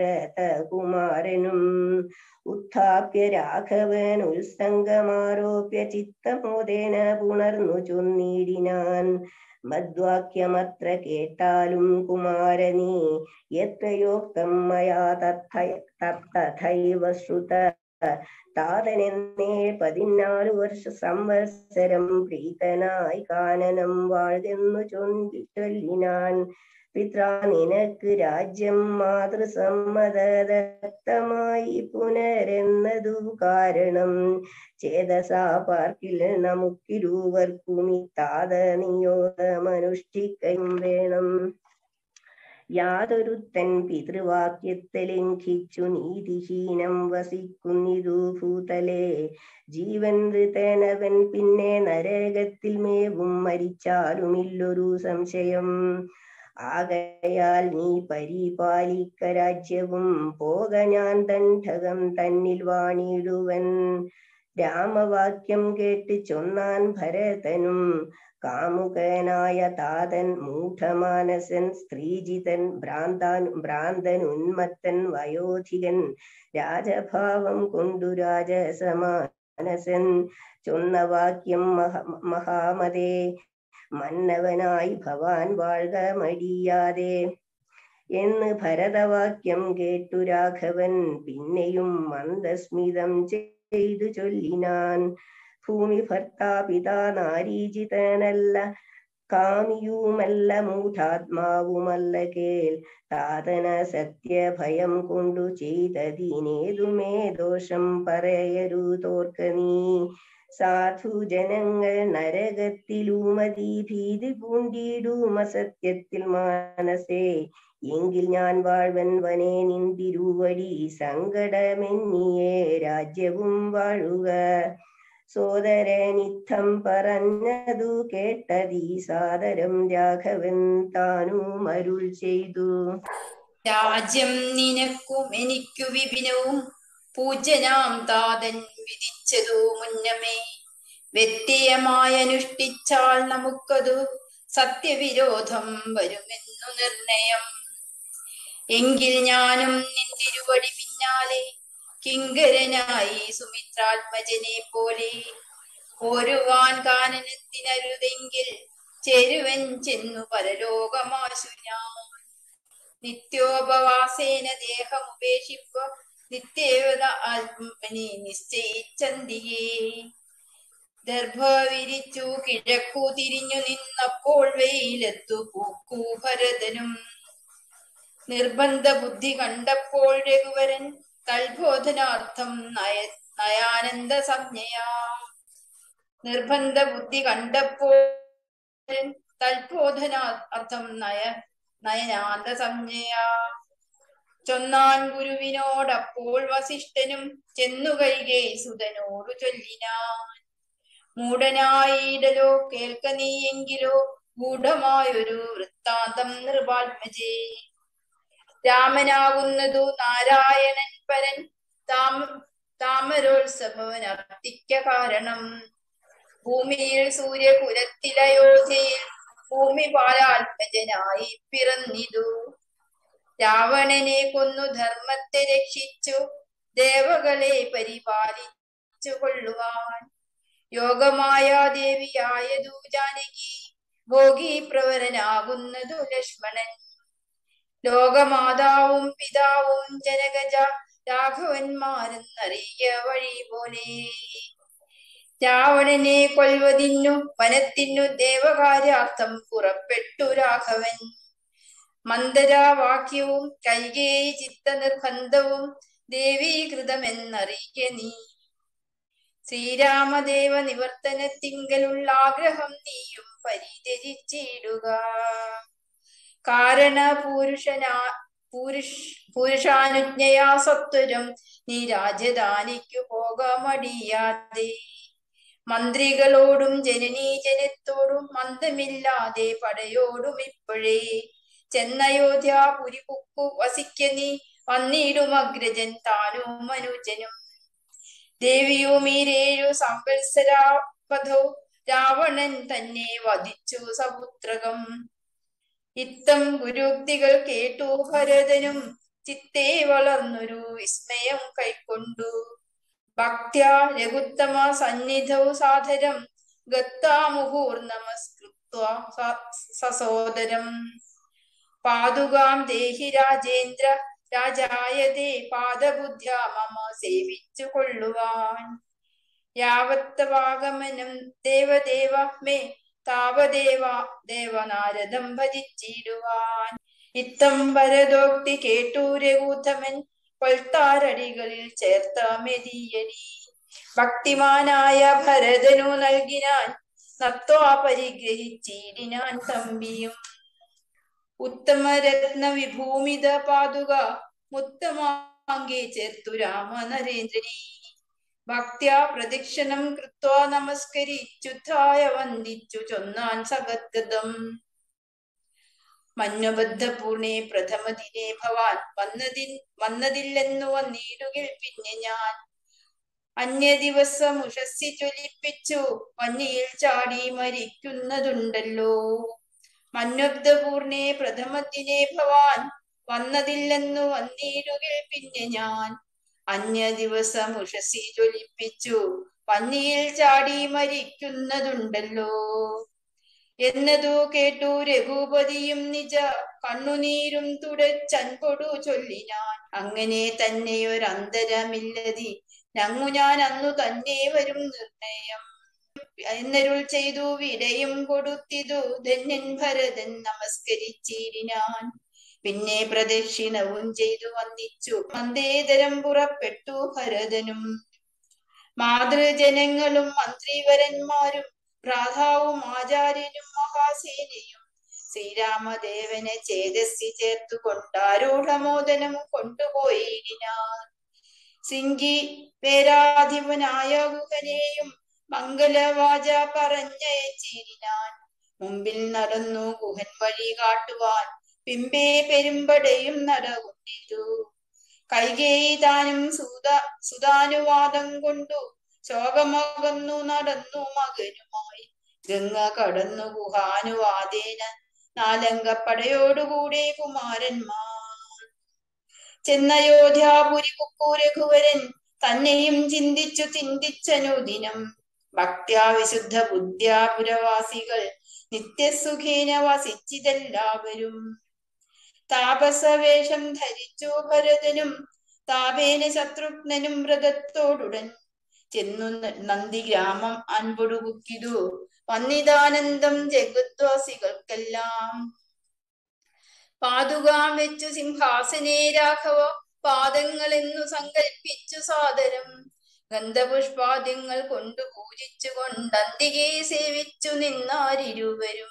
ഭരതകുമാരനും ഉത്ഥാപ്യ രാഘവൻ ഉത്സംഗമാരോപ്യ ചിത്തമോദേന പുണർന്നു ചൊന്നിടിനാൻ മദ്വാക്യമത്ര കേട്ടാലും കുമാരനീ എത്രയോക്തം മയാ തഥൈ തഥൈവ ശ്രുത താതനെന്നേ പതിനാലു വർഷ സംവത്സരം പ്രീതനായി കാനനം വാഴ്തെന്നു ചൊല്ലിനാൻ പിത്രാ നിനക്ക് രാജ്യം മാതൃസമ്മതദത്തമായി പുനരെന്നതു കാരണം ചേതസാ പാർക്കിൽ നമുക്കിരുവർക്കും ഇത്താത നിയോഗമനുഷ്ഠിക്കയും വേണം യാതൊരുത്തൻ പിതൃവാക്യത്തെ ലംഘിച്ചു നീതിഹീനം വസിക്കുന്നിതു ഭൂതലേ ജീവൻ ഋതനവൻ പിന്നെ നരകത്തിൽ മേവും മരിച്ചാലുമില്ലൊരു സംശയം ആകയാൽ നീ പരിപാലിക്ക രാജ്യവും പോക ഞാൻ ദണ്ഡകം തന്നിൽ വാണിടുവൻ രാമവാക്യം കേട്ട് ചൊന്നാൻ ഭരതനും കാമുകനായ താതൻ മൂഢമാനസൻ സ്ത്രീജിതൻ ഭ്രാന്താൻ ഭ്രാന്തൻ ഉന്മത്തൻ വയോധികൻ രാജഭാവം കൊണ്ടു രാജസമാനസൻ ചൊന്ന വാക്യം മഹ മഹാമതേ മന്നവനായി ഭവാൻ വാഴ്ക മടിയാതെ എന്ന് ഭരതവാക്യം കേട്ടു രാഘവൻ പിന്നെയും മന്ദസ്മിതം ചെയ്തു ചൊല്ലിനാൻ ഭൂമി ഭർത്താപിതാ നാരീജിതനല്ല കാമിയുമല്ല മൂഢാത്മാവുമല്ല കേൾ താതന സത്യഭയം കൊണ്ടു ചെയ്തതിനേതുമേ ദോഷം പറയരുതോർക്ക നീ സാധു ജനങ്ങൾ നരകത്തിലുമതി ഭീതി പൂണ്ടിടും അസത്യത്തിൽ മാനസേ എങ്കിൽ ഞാൻ വാഴ്വൻ വനെ നിന്തിരുവടി സങ്കടമെന്നിയേ രാജ്യവും വാഴുക സോദരനിത്തം പറഞ്ഞതു കേട്ടതീ സാദരം രാഘവൻ താനും അരുൾ ചെയ്തു രാജ്യം നിനക്കും എനിക്കു വിപിനവും പൂജനാം താതൻ വിധിച്ചതു മുന്നമേ വ്യത്യയമായി അനുഷ്ഠിച്ചാൽ നമുക്കതു സത്യവിരോധം വരുമെന്നു നിർണയം എങ്കിൽ ഞാനും നിന്തിരുവടി പിന്നാലെ കിങ്കരനായി സുമിത്രാത്മജനെ പോലെ പോരുവാൻ കാനനത്തിനരുതെങ്കിൽ ചേരുവൻ ചെന്നു പരലോകമാശു ഞാൻ നിത്യോപവാസേന ദേഹമുപേക്ഷിപ്പ നിത്യേവത ആത്മനെ നിശ്ചയിച്ചന്തിയേ ദർഭ വിരിച്ചു കിഴക്കു തിരിഞ്ഞു നിന്നപ്പോൾ വെയിലത്തു പൂക്കൂ ഭരതനും നിർബന്ധ ബുദ്ധി കണ്ടപ്പോൾ രഘുവരൻ തൽബോധനാർത്ഥം നയ നയാനന്ദ സംജ്ഞയാ നിർബന്ധ ബുദ്ധി കണ്ടപ്പോൾ തൽബോധനാർത്ഥം നയ നയനാന്ത സംജ്ഞയാ ചൊന്നാൻ ഗുരുവിനോടപ്പോൾ വസിഷ്ഠനും ചെന്നു കൈകേ സുതനോടു ചൊല്ലിനാൻ മൂടനായിടലോ കേൾക്ക നീയെങ്കിലോ ഗൂഢമായൊരു വൃത്താന്തം നൃപാത്മജേ രാമനാകുന്നതു നാരായണൻ പരൻ താമ താമരോത്സവനർത്തിക്ക കാരണം ഭൂമിയിൽ സൂര്യകുലത്തിലയോധ്യയിൽ ഭൂമി പാലാത്മജനായി പിറന്നിതു രാവണനെ കൊന്നു ധർമ്മത്തെ രക്ഷിച്ചു ദേവകളെ പരിപാലിച്ചു കൊള്ളുവാൻ യോഗമായ ദേവിയായതു ജാനകി ഭോഗി പ്രവരനാകുന്നതു ലക്ഷ്മണൻ ലോകമാതാവും പിതാവും ജനകജ രാഘവന്മാരെന്നറിയ വഴി പോലെ രാവണനെ കൊൽവതിന്നു വനത്തിനു ദേവകാര്യാർത്ഥം പുറപ്പെട്ടു രാഘവൻ മന്ദരാവാക്യവും കൈകേയി ചിത്തനിർബന്ധവും ദേവീകൃതമെന്നറിയ നീ ശ്രീരാമദേവ നിവർത്തനത്തിങ്കലുള്ള ആഗ്രഹം നീയും പരിചരിച്ചിടുക കാരണ പുരുഷനാ പുരുഷ പുരുഷാനുജ്ഞയാ സത്വരം നീ രാജധാനിക്കു പോകാമടിയാതെ മന്ത്രികളോടും ജനനീജനത്തോടും മന്ദമില്ലാതെ പടയോടും ഇപ്പോഴേ ചെന്നയോധ്യാപുരി കുക്കു വസിക്ക നീ വന്നിടും അഗ്രജൻ താനും മനുജനും ദേവിയും ഈരേഴു സംവത്സരാപഥോ രാവണൻ തന്നെ വധിച്ചു സപുത്രകം ഇത്തം ഗുരുക്തികൾ കേട്ടു ഭരതനും ചിത്തേ വളർന്നൊരു വിസ്മയം കൈക്കൊണ്ടു ഭക്ത്യ രഘുത്തമ സന്നിധൗ സാധരം ഗത്താമുഹൂർ നമസ്കൃത്വ സസോദരം പാതുകാം ദേഹി രാജേന്ദ്ര രാജായതേ പാദബുദ്ധ്യ മമ സേവിച്ചു കൊള്ളുവാൻ യാവത്തവാഗമനം ദേവദേവ മേ താവദേവ ദേവനാരദം ഭജിച്ചിടുവാൻ ഇത്തം ഭരതോക്തി കേട്ടു രഘൂത്തമൻ കൊൽത്താരടികളിൽ ചേർത്ത മെതിയടി ഭക്തിമാനായ ഭരതനു നൽകിനാൻ നത്വാ പരിഗ്രഹിച്ചിടിനാൻ തമ്പിയും ഉത്തമരത്ന വിഭൂമിത പാതുക മുത്തമാങ്കെ ചേർത്തു രാമ നരേന്ദ്രനെ ഭക്ത്യ പ്രദക്ഷിണം കൃത്വ നമസ്കരിച്ചുദ്ധായ വന്ദിച്ചു ചൊന്നാൻ സഗദ്ഗതം മഞ്ഞബദ്ധപൂർണെ പ്രഥമ ദിനെ ഭവാൻ വന്നതി വന്നതില്ലെന്നു വന്നിടുകിൽ പിന്നെ ഞാൻ അന്യ ദിവസം ഉഷസ്സി ജ്വലിപ്പിച്ചു മഞ്ഞയിൽ ചാടി മരിക്കുന്നതുണ്ടല്ലോ മഞ്ഞബ്ദപൂർണെ പ്രഥമത്തിനെ ഭവാൻ വന്നതില്ലെന്നു വന്നിടുകിൽ പിന്നെ ഞാൻ അന്യ ദിവസം ഉഷസ്സി ജ്വലിപ്പിച്ചു പന്നിയിൽ ചാടി മരിക്കുന്നതുണ്ടല്ലോ എന്നതു കേട്ടു രഘുപതിയും നിജ കണ്ണുനീരും തുടച്ചൻപൊടു ചൊല്ലിനാൻ അങ്ങനെ തന്നെയൊരന്തരമില്ലതി ഞങ്ങു ഞാൻ അന്നു തന്നെ വരും നിർണയം എന്നരുൾ ചെയ്തു വിടയും കൊടുത്തിതു ധന്യൻ ഭരതൻ നമസ്കരിച്ചിരിനാൻ പിന്നെ പ്രദക്ഷിണവും ചെയ്തു വന്നിച്ചു മന്ദേതരം പുറപ്പെട്ടു ഭരതനും മാതൃജനങ്ങളും മന്ത്രിവരന്മാരും ഭ്രാതാവും ആചാര്യനും മഹാസേനയും ശ്രീരാമദേവനെ ചേതസ്സി ചേർത്തു കൊണ്ടാരൂഢമോദനം കൊണ്ടുപോയിടിനാർ സിംഗി പേരാധിപനായ ഗുഹനെയും മംഗലവാച പറഞ്ഞയച്ചിരിനാൻ മുമ്പിൽ നടന്നു ഗുഹൻ വഴി കാട്ടുവാൻ പിമ്പേ പെരുമ്പടയും നടകൊണ്ടിരു കൈകേയി താനും സുത സുതാനുവാദം കൊണ്ടു ശോകമകന്നു നടന്നു മകനുമായി ഗംഗ കടന്നു ഗുഹാനുവാദേന നാലങ്കപ്പടയോടുകൂടെ കുമാരന്മാർ ചെന്നയോധ്യാപുരി കുക്കു രഘുവരൻ തന്നെയും ചിന്തിച്ചു ചിന്തിച്ചനുദിനം ഭക്ത്യാ വിശുദ്ധ ബുദ്ധ്യാപുരവാസികൾ നിത്യസുഖേന വസിച്ചിതെല്ലാവരും താപസവേഷം ധരിച്ചു ഭരതനും താപേന ശത്രുഘ്നനും വ്രതത്തോടുടൻ ചെന്നു നന്ദി ഗ്രാമം അൻപൊടുകുക്കിതു വന്നിതാനന്ദം ജഗദ്വാസികൾക്കെല്ലാം പാതുകാം വെച്ചു സിംഹാസനേ രാഘവ പാദങ്ങളെന്നു സങ്കൽപ്പിച്ചു സാദരം ഗന്ധപുഷ്പാദ്യങ്ങൾ കൊണ്ടു പൂജിച്ചു കൊണ്ടന്തികെ സേവിച്ചു നിന്നാരിരുവരും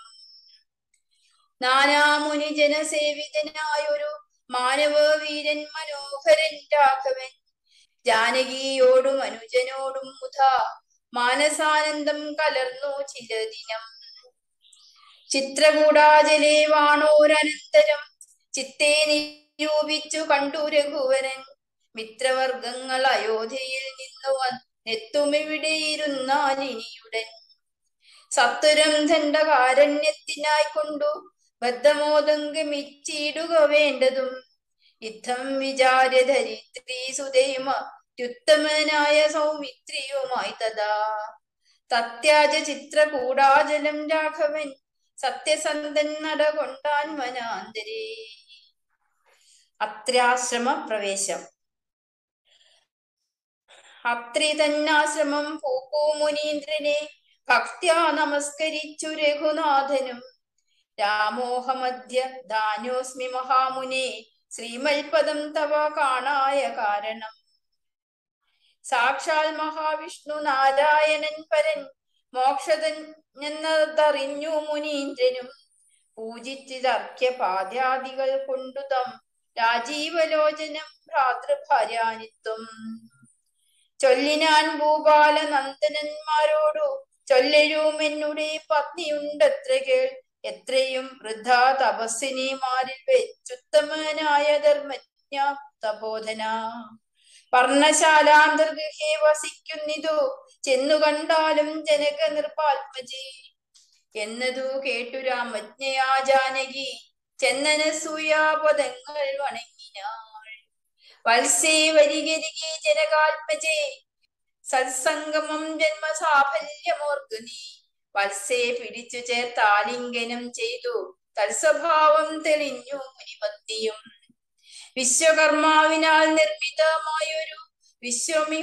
നാനാമുനി ജനസേവിതനായൊരു മാനവ വീരൻ മനോഹരൻ രാഘവൻ ജാനകിയോടും അനുജനോടും മുധ മാനസാനന്ദം കലർന്നു ചിലദിനം ചിത്രകൂടാജലേ വാണോരനന്തരം ചിത്തേ നിരൂപിച്ചു കണ്ടു രഘുവരൻ മിത്രവർഗങ്ങൾ അയോധ്യയിൽ നിന്നു വന്നെത്തുമിവിടെയിരുന്നാലിനിയുടൻ സത്വരം ദണ്ഡകാരണ്യത്തിനായി കൊണ്ടു ബദ്ധമോദം ഗമിച്ചിടുക വേണ്ടതും യുദ്ധം വിചാര്യ ധരിത്രി സുതയുമ അത്യുത്തമനായ സൗമിത്രിയുമായി തഥാ തത്യാജ ചിത്രകൂടാചലം രാഘവൻ സത്യസന്ധൻ നടകൊണ്ടാൻ വനാന്തരേ അത്രാശ്രമ പ്രവേശം അത്രി തന്നാശ്രമം പൂക്കൂ മുനീന്ദ്രനെ ഭക്ത്യാ നമസ്കരിച്ചു രഘുനാഥനും രാമോഹമധ്യ ദാനോസ്മി മഹാമുനെ ശ്രീമൽപദം തവ കാണായ കാരണം സാക്ഷാൽ മഹാവിഷ്ണു നാരായണൻ പരൻ മോക്ഷതൻ എന്നതറിഞ്ഞു മുനീന്ദ്രനും പൂജിച്ചിതർക്യ പാദ്യാദികൾ കൊണ്ടുതം രാജീവലോചനം ഭ്രാതൃഭാര്യാനിത്വം ചൊല്ലിനാൻ ഭൂപാല നന്ദനന്മാരോടു ചൊല്ലഴുമെന്നുടെ പത്നിയുണ്ടത്ര കേൾ എത്രയും വൃദ്ധ തപസ്സിനിമാരിൽ വെച്ചുത്തമനായ ധർമ്മജ്ഞ തബോധന പർണശാലാന്തർഗൃഹേ വസിക്കുന്നിതു ചെന്നു കണ്ടാലും ജനക നിർപ്പാത്മജി എന്നതു കേട്ടു രാമജ്ഞയാ ജാനകി ചെന്നനസൂയാപദങ്ങൾ വണങ്ങിനാൾ വത്സേ വരികരികെ ജനകാത്മജേ സത്സംഗമം ജന്മസാഫല്യമോർക്കു നീ വത്സേ പിടിച്ചു ചേർത്താലിംഗനം ചെയ്തു തത്സ്വഭാവം തെളിഞ്ഞു മുനിപത്നിയും വിശ്വകർമാവിനാൽ നിർമ്മിതമായൊരു വിശ്വമി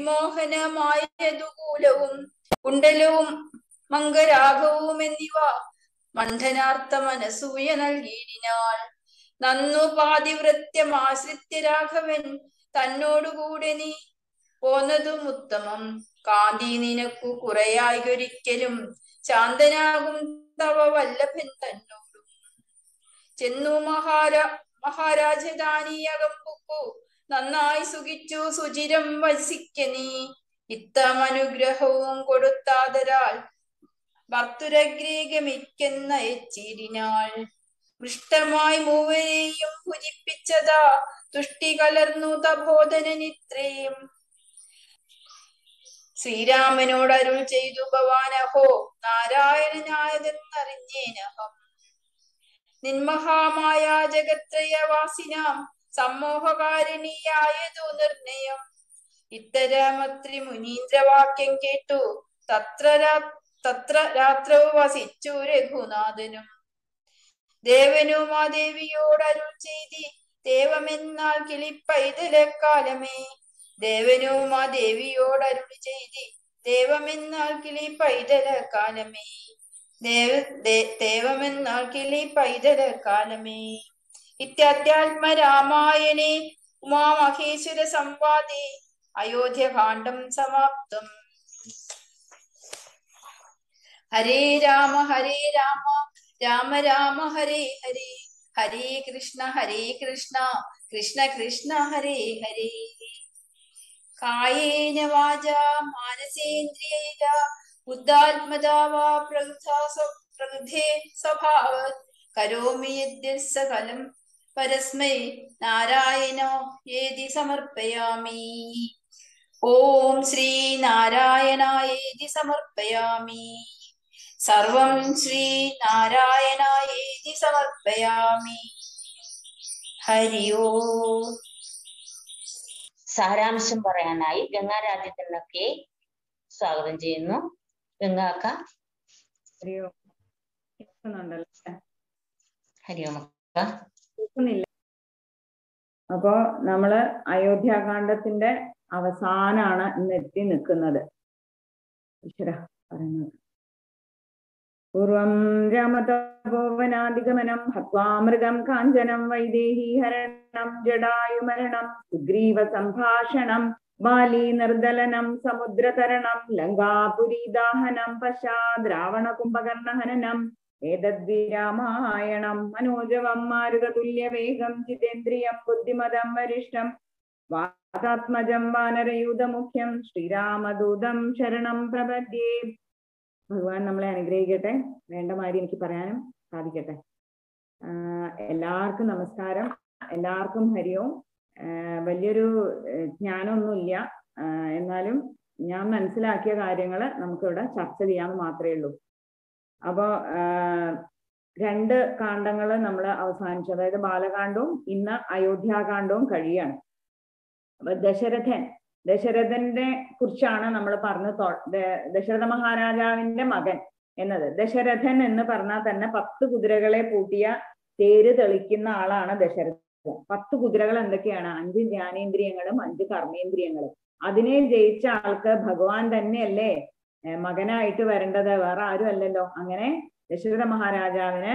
വിമോഹനമായതുകൂലവും കുണ്ടലവും മംഗരാഗവും എന്നിവ മണ്ഡനാർത്ഥ മനസൂയ നൽകിയിടിനാൾ നന്നു പാതിവൃത്യമാശ്രിത്യ രാഘവൻ തന്നോടുകൂടെ നീ പോന്നതും ഉത്തമം കാന്തി നിനക്കു കുറയായൊരിക്കലും ശാന്തനാകും തവ വല്ലഭൻ തന്നോടും ചെന്നു മഹാരാ മഹാരാജധാനിയകം പൊക്കു നന്നായി സുഖിച്ചു സുചിരം വസിക്ക നീ ഇത്തമനുഗ്രഹവും കൊടുത്താതരാൽ ഭർത്തുരഗ്രേ ഗമിക്കുന്ന എച്ചിരിനാൾ പൃഷ്ടമായി മൂവരെയും ഭുജിപ്പിച്ചതാ തുഷ്ടി കലർന്നു തബോധനനിത്രയും ശ്രീരാമനോട് അരുൾ ചെയ്തു ഭവാനഹോ നാരായണനായതെന്നറിഞ്ഞേനഹം നിന്മഹാമായ ജഗത്രയവാസിനാം സമ്മോഹകാരിണിയായതു നിർണയം ഇത്തരമത്രി മുനീന്ദ്രവാക്യം കേട്ടു തത്ര രാ- തത്ര രാത്രൗ വസിച്ചു രഘുനാഥനും ദേവനും ആ ദേവിയോട് അരുൾ ചെയ്തി ദേവമെന്നാൽ കിളിപ്പൈതലക്കാലമേ ദേവനും ആ ദേവിയോട് അരുൾ ചെയ്തി ദേവമെന്നാൽ കിളി പൈതല കാലമേ ദേവ ദേ- ദേവമെന്നാൽ കിളി പൈതല കാലമേ ഇത്യാധ്യാത്മ രാമായണേ ഉമാമഹേശ്വര സംവാദേ അയോധ്യകാന്ഡം സമാപ്തം ഹരേ രാമ ഹരേ രാമ രാമ രാമ ഹരേ ഹരേ ഹരേ കൃഷ്ണ ഹരേ കൃഷ്ണ കൃഷ്ണ കൃഷ്ണ ഹരേ ഹരേ കായേന വാച മാനസേന്ദ്രിയേന ബുദ്ധാത്മതാ വാ പ്രകൃതാ സ്വ- പ്രകൃതേ സ്വഭാവ കരോമി യദ്യത് സകലം പരസ്മൈ നാരായണോ ഏതി സമർപ്പയാമി ഓം ശ്രീ നാരായണായേതി സമർപ്പയാമി സർവം ശ്രീ നാരായണായേതി സമർപ്പയാമി ഹരി ഓം സാരാംശം പറയാനായി ഗംഗാരാജ്യത്തിനൊക്കെ സ്വാഗതം ചെയ്യുന്നു ഗംഗാക്ക ഹരിയോ കേൾക്കുന്നുണ്ടല്ലോ ഹരിയോമക്ക കേൾക്കുന്നില്ല അപ്പോ നമ്മള് അയോധ്യാകാന്ഡത്തിന്റെ അവസാനാണ് ഇന്ന് എത്തി നിൽക്കുന്നത് ഈശ്വര പറയുന്നത് പൂർവം രാമതപോവനാദിഗമനം ഹത്വാമൃഗം കാഞ്ചനം വൈദേഹി ഹരണം ജടായുമരണം സുഗ്രീവ സംഭാഷണം ബാലി നിർദലനം സമുദ്രതരണം ലങ്കാപുരീദാഹനം പശ്ചാത് രാവണ കുംഭകർണഹനനം ഏതദ്വി രാമായണം മനോജവം മാരുതതുല്യവേഗം ജിതേന്ദ്രിയം ബുദ്ധിമതം വരിഷ്ഠം വാതാത്മജം വാനരയൂതമുഖ്യം ശ്രീരാമദൂതം ശരണം പ്രപദ്യേ ഭഗവാൻ നമ്മളെ അനുഗ്രഹിക്കട്ടെ വേണ്ട മാതിരി എനിക്ക് പറയാനും സാധിക്കട്ടെ ആഹ് എല്ലാവർക്കും നമസ്കാരം എല്ലാവർക്കും ഹരിയോം ആഹ് വലിയൊരു ഏഹ് ജ്ഞാനമൊന്നുമില്ല ആഹ് എന്നാലും ഞാൻ മനസ്സിലാക്കിയ കാര്യങ്ങൾ നമുക്കിവിടെ ചർച്ച ചെയ്യാമെന്ന് മാത്രമേ ഉള്ളൂ അപ്പോ ആഹ് രണ്ട് കാണ്ഡങ്ങൾ നമ്മൾ അവസാനിച്ചു അതായത് ബാലകാണ്ഡവും ഇന്ന് അയോധ്യാകാന്ഡവും കഴിയാണ് അപ്പൊ ദശരഥൻ ദശരഥന്റെ കുറിച്ചാണ് നമ്മൾ പറഞ്ഞു തൊ- ദ- ദശരഥ മഹാരാജാവിന്റെ മകൻ എന്നത് ദശരഥൻ എന്ന് പറഞ്ഞാൽ തന്നെ പത്ത് കുതിരകളെ പൂട്ടിയ തേര് തെളിക്കുന്ന ആളാണ് ദശരഥൻ പത്ത് കുതിരകൾ എന്തൊക്കെയാണ് അഞ്ച് ജ്ഞാനേന്ദ്രിയങ്ങളും അഞ്ച് കർമ്മേന്ദ്രിയങ്ങളും അതിനെ ജയിച്ച ആൾക്ക് ഭഗവാൻ തന്നെയല്ലേ ഏർ മകനായിട്ട് വരേണ്ടത് വേറെ ആരും അല്ലല്ലോ അങ്ങനെ ദശരഥ മഹാരാജാവിന്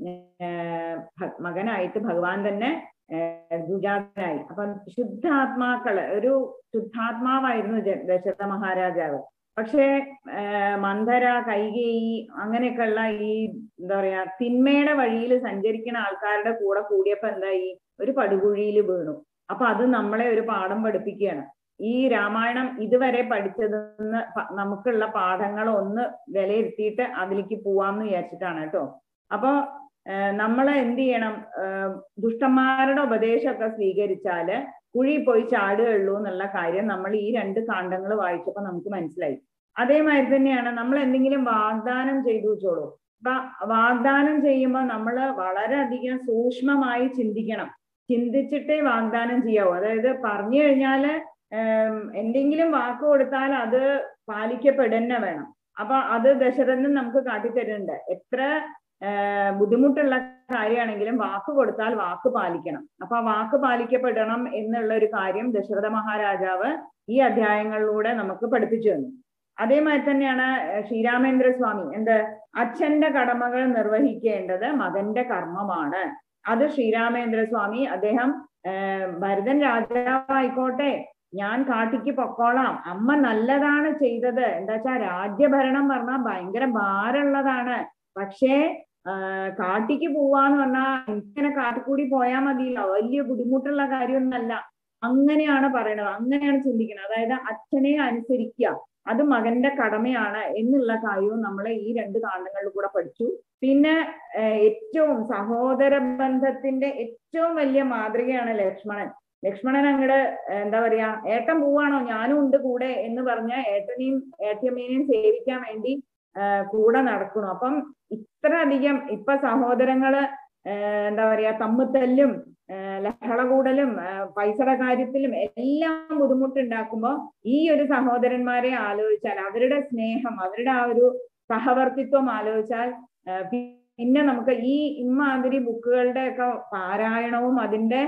ഏർ ഭ- മകനായിട്ട് ഭഗവാൻ തന്നെ ഏർ ദുജാതനായി അപ്പൊ ശുദ്ധാത്മാക്കള് ഒരു ശുദ്ധാത്മാവായിരുന്നു ജ- ദശരഥ മഹാരാജാവ് പക്ഷേ ഏർ മന്ധര കൈകേയി അങ്ങനെയൊക്കെയുള്ള ഈ എന്താ പറയാ തിന്മയുടെ വഴിയിൽ സഞ്ചരിക്കുന്ന ആൾക്കാരുടെ കൂടെ കൂടിയപ്പോ എന്തായി ഒരു പടുകുഴിയിൽ വീണു അപ്പൊ അത് നമ്മളെ ഒരു പാഠം പഠിപ്പിക്കുകയാണ് ഈ രാമായണം ഇതുവരെ പഠിച്ചതെന്ന് പ- നമുക്കുള്ള പാഠങ്ങൾ ഒന്ന് വിലയിരുത്തിയിട്ട് അതിലേക്ക് പോവാന്ന് വിചാരിച്ചിട്ടാണ് കേട്ടോ അപ്പൊ നമ്മൾ എന്ത് ചെയ്യണം ഏർ ദുഷ്ടന്മാരുടെ ഉപദേശമൊക്കെ സ്വീകരിച്ചാല് കുഴി പോയി ചാടുകയുള്ളൂ എന്നുള്ള കാര്യം നമ്മൾ ഈ രണ്ട് കാണ്ഡങ്ങൾ വായിച്ചപ്പോ നമുക്ക് മനസ്സിലായി അതേമാതിരി തന്നെയാണ് നമ്മൾ എന്തെങ്കിലും വാഗ്ദാനം ചെയ്തു വെച്ചോളൂ അപ്പൊ വാഗ്ദാനം ചെയ്യുമ്പോൾ നമ്മൾ വളരെയധികം സൂക്ഷ്മമായി ചിന്തിക്കണം ചിന്തിച്ചിട്ടേ വാഗ്ദാനം ചെയ്യാവൂ അതായത് പറഞ്ഞു കഴിഞ്ഞാല് ഏം, എന്തെങ്കിലും വാക്ക് കൊടുത്താൽ അത് പാലിക്കപ്പെടുന്ന വേണം അപ്പൊ അത് ദശരഥൻ നമുക്ക് കാട്ടിത്തരുന്നുണ്ട് എത്ര ഏർ ബുദ്ധിമുട്ടുള്ള കാര്യമാണെങ്കിലും വാക്ക് കൊടുത്താൽ വാക്ക് പാലിക്കണം അപ്പൊ ആ വാക്ക് പാലിക്കപ്പെടണം എന്നുള്ള ഒരു കാര്യം ദശരഥ മഹാരാജാവ് ഈ അധ്യായങ്ങളിലൂടെ നമുക്ക് പഠിപ്പിച്ചു തന്നു അതേമാതിരി തന്നെയാണ് ഏർ ശ്രീരാമേന്ദ്ര സ്വാമി എന്ത് അച്ഛന്റെ കടമകൾ നിർവഹിക്കേണ്ടത് മകന്റെ കർമ്മമാണ് അത് ശ്രീരാമേന്ദ്ര സ്വാമി അദ്ദേഹം ഏർ ഭരതൻ രാജാവായിക്കോട്ടെ ഞാൻ കാട്ടിക്ക് പൊക്കോളാം അമ്മ നല്ലതാണ് ചെയ്തത് എന്താ വെച്ചാ രാജ്യഭരണം പറഞ്ഞാൽ ഭയങ്കര ഭാരമുള്ളതാണ് പക്ഷേ ആ, കാട്ടിക്ക് പോവാന്ന് പറഞ്ഞാൽ ഇങ്ങനെ കാട്ടിക്കൂടി പോയാൽ മതിയല്ലോ വലിയ ബുദ്ധിമുട്ടുള്ള കാര്യമൊന്നല്ല അങ്ങനെയാണ് പറയണത് അങ്ങനെയാണ് ചിന്തിക്കുന്നത് അതായത് അച്ഛനെ അനുസരിക്കുക അത് മകന്റെ കടമയാണ് എന്നുള്ള കാര്യവും നമ്മൾ ഈ രണ്ട് കാണ്ഡങ്ങളിൽ കൂടെ പഠിച്ചു പിന്നെ ഏർ ഏറ്റവും സഹോദര ബന്ധത്തിന്റെ ഏറ്റവും വലിയ മാതൃകയാണ് ലക്ഷ്മണൻ ലക്ഷ്മണൻ അങ്ങട് എന്താ പറയാ ഏട്ടൻ പോവാണോ ഞാനും ഉണ്ട് കൂടെ എന്ന് പറഞ്ഞ ഏട്ടനെയും ഏട്ടമ്മേനെയും സേവിക്കാൻ വേണ്ടി ആ, കൂടെ നടക്കണം അപ്പം ഇത്ര അധികം ഇപ്പൊ സഹോദരങ്ങള് ആ, എന്താ പറയാ തമ്മിത്തല്ലും ആ, ലഹള കൂടലും ആ, പൈസയുടെ കാര്യത്തിലും എല്ലാം ബുദ്ധിമുട്ടുണ്ടാക്കുമ്പോ ഈ ഒരു സഹോദരന്മാരെ ആലോചിച്ചാൽ അവരുടെ സ്നേഹം അവരുടെ ആ ഒരു സഹവർത്തിത്വം ആലോചിച്ചാൽ ആ, പിന്നെ നമുക്ക് ഈ ഇമാതിരി ബുക്കുകളുടെ ഒക്കെ പാരായണവും അതിന്റെ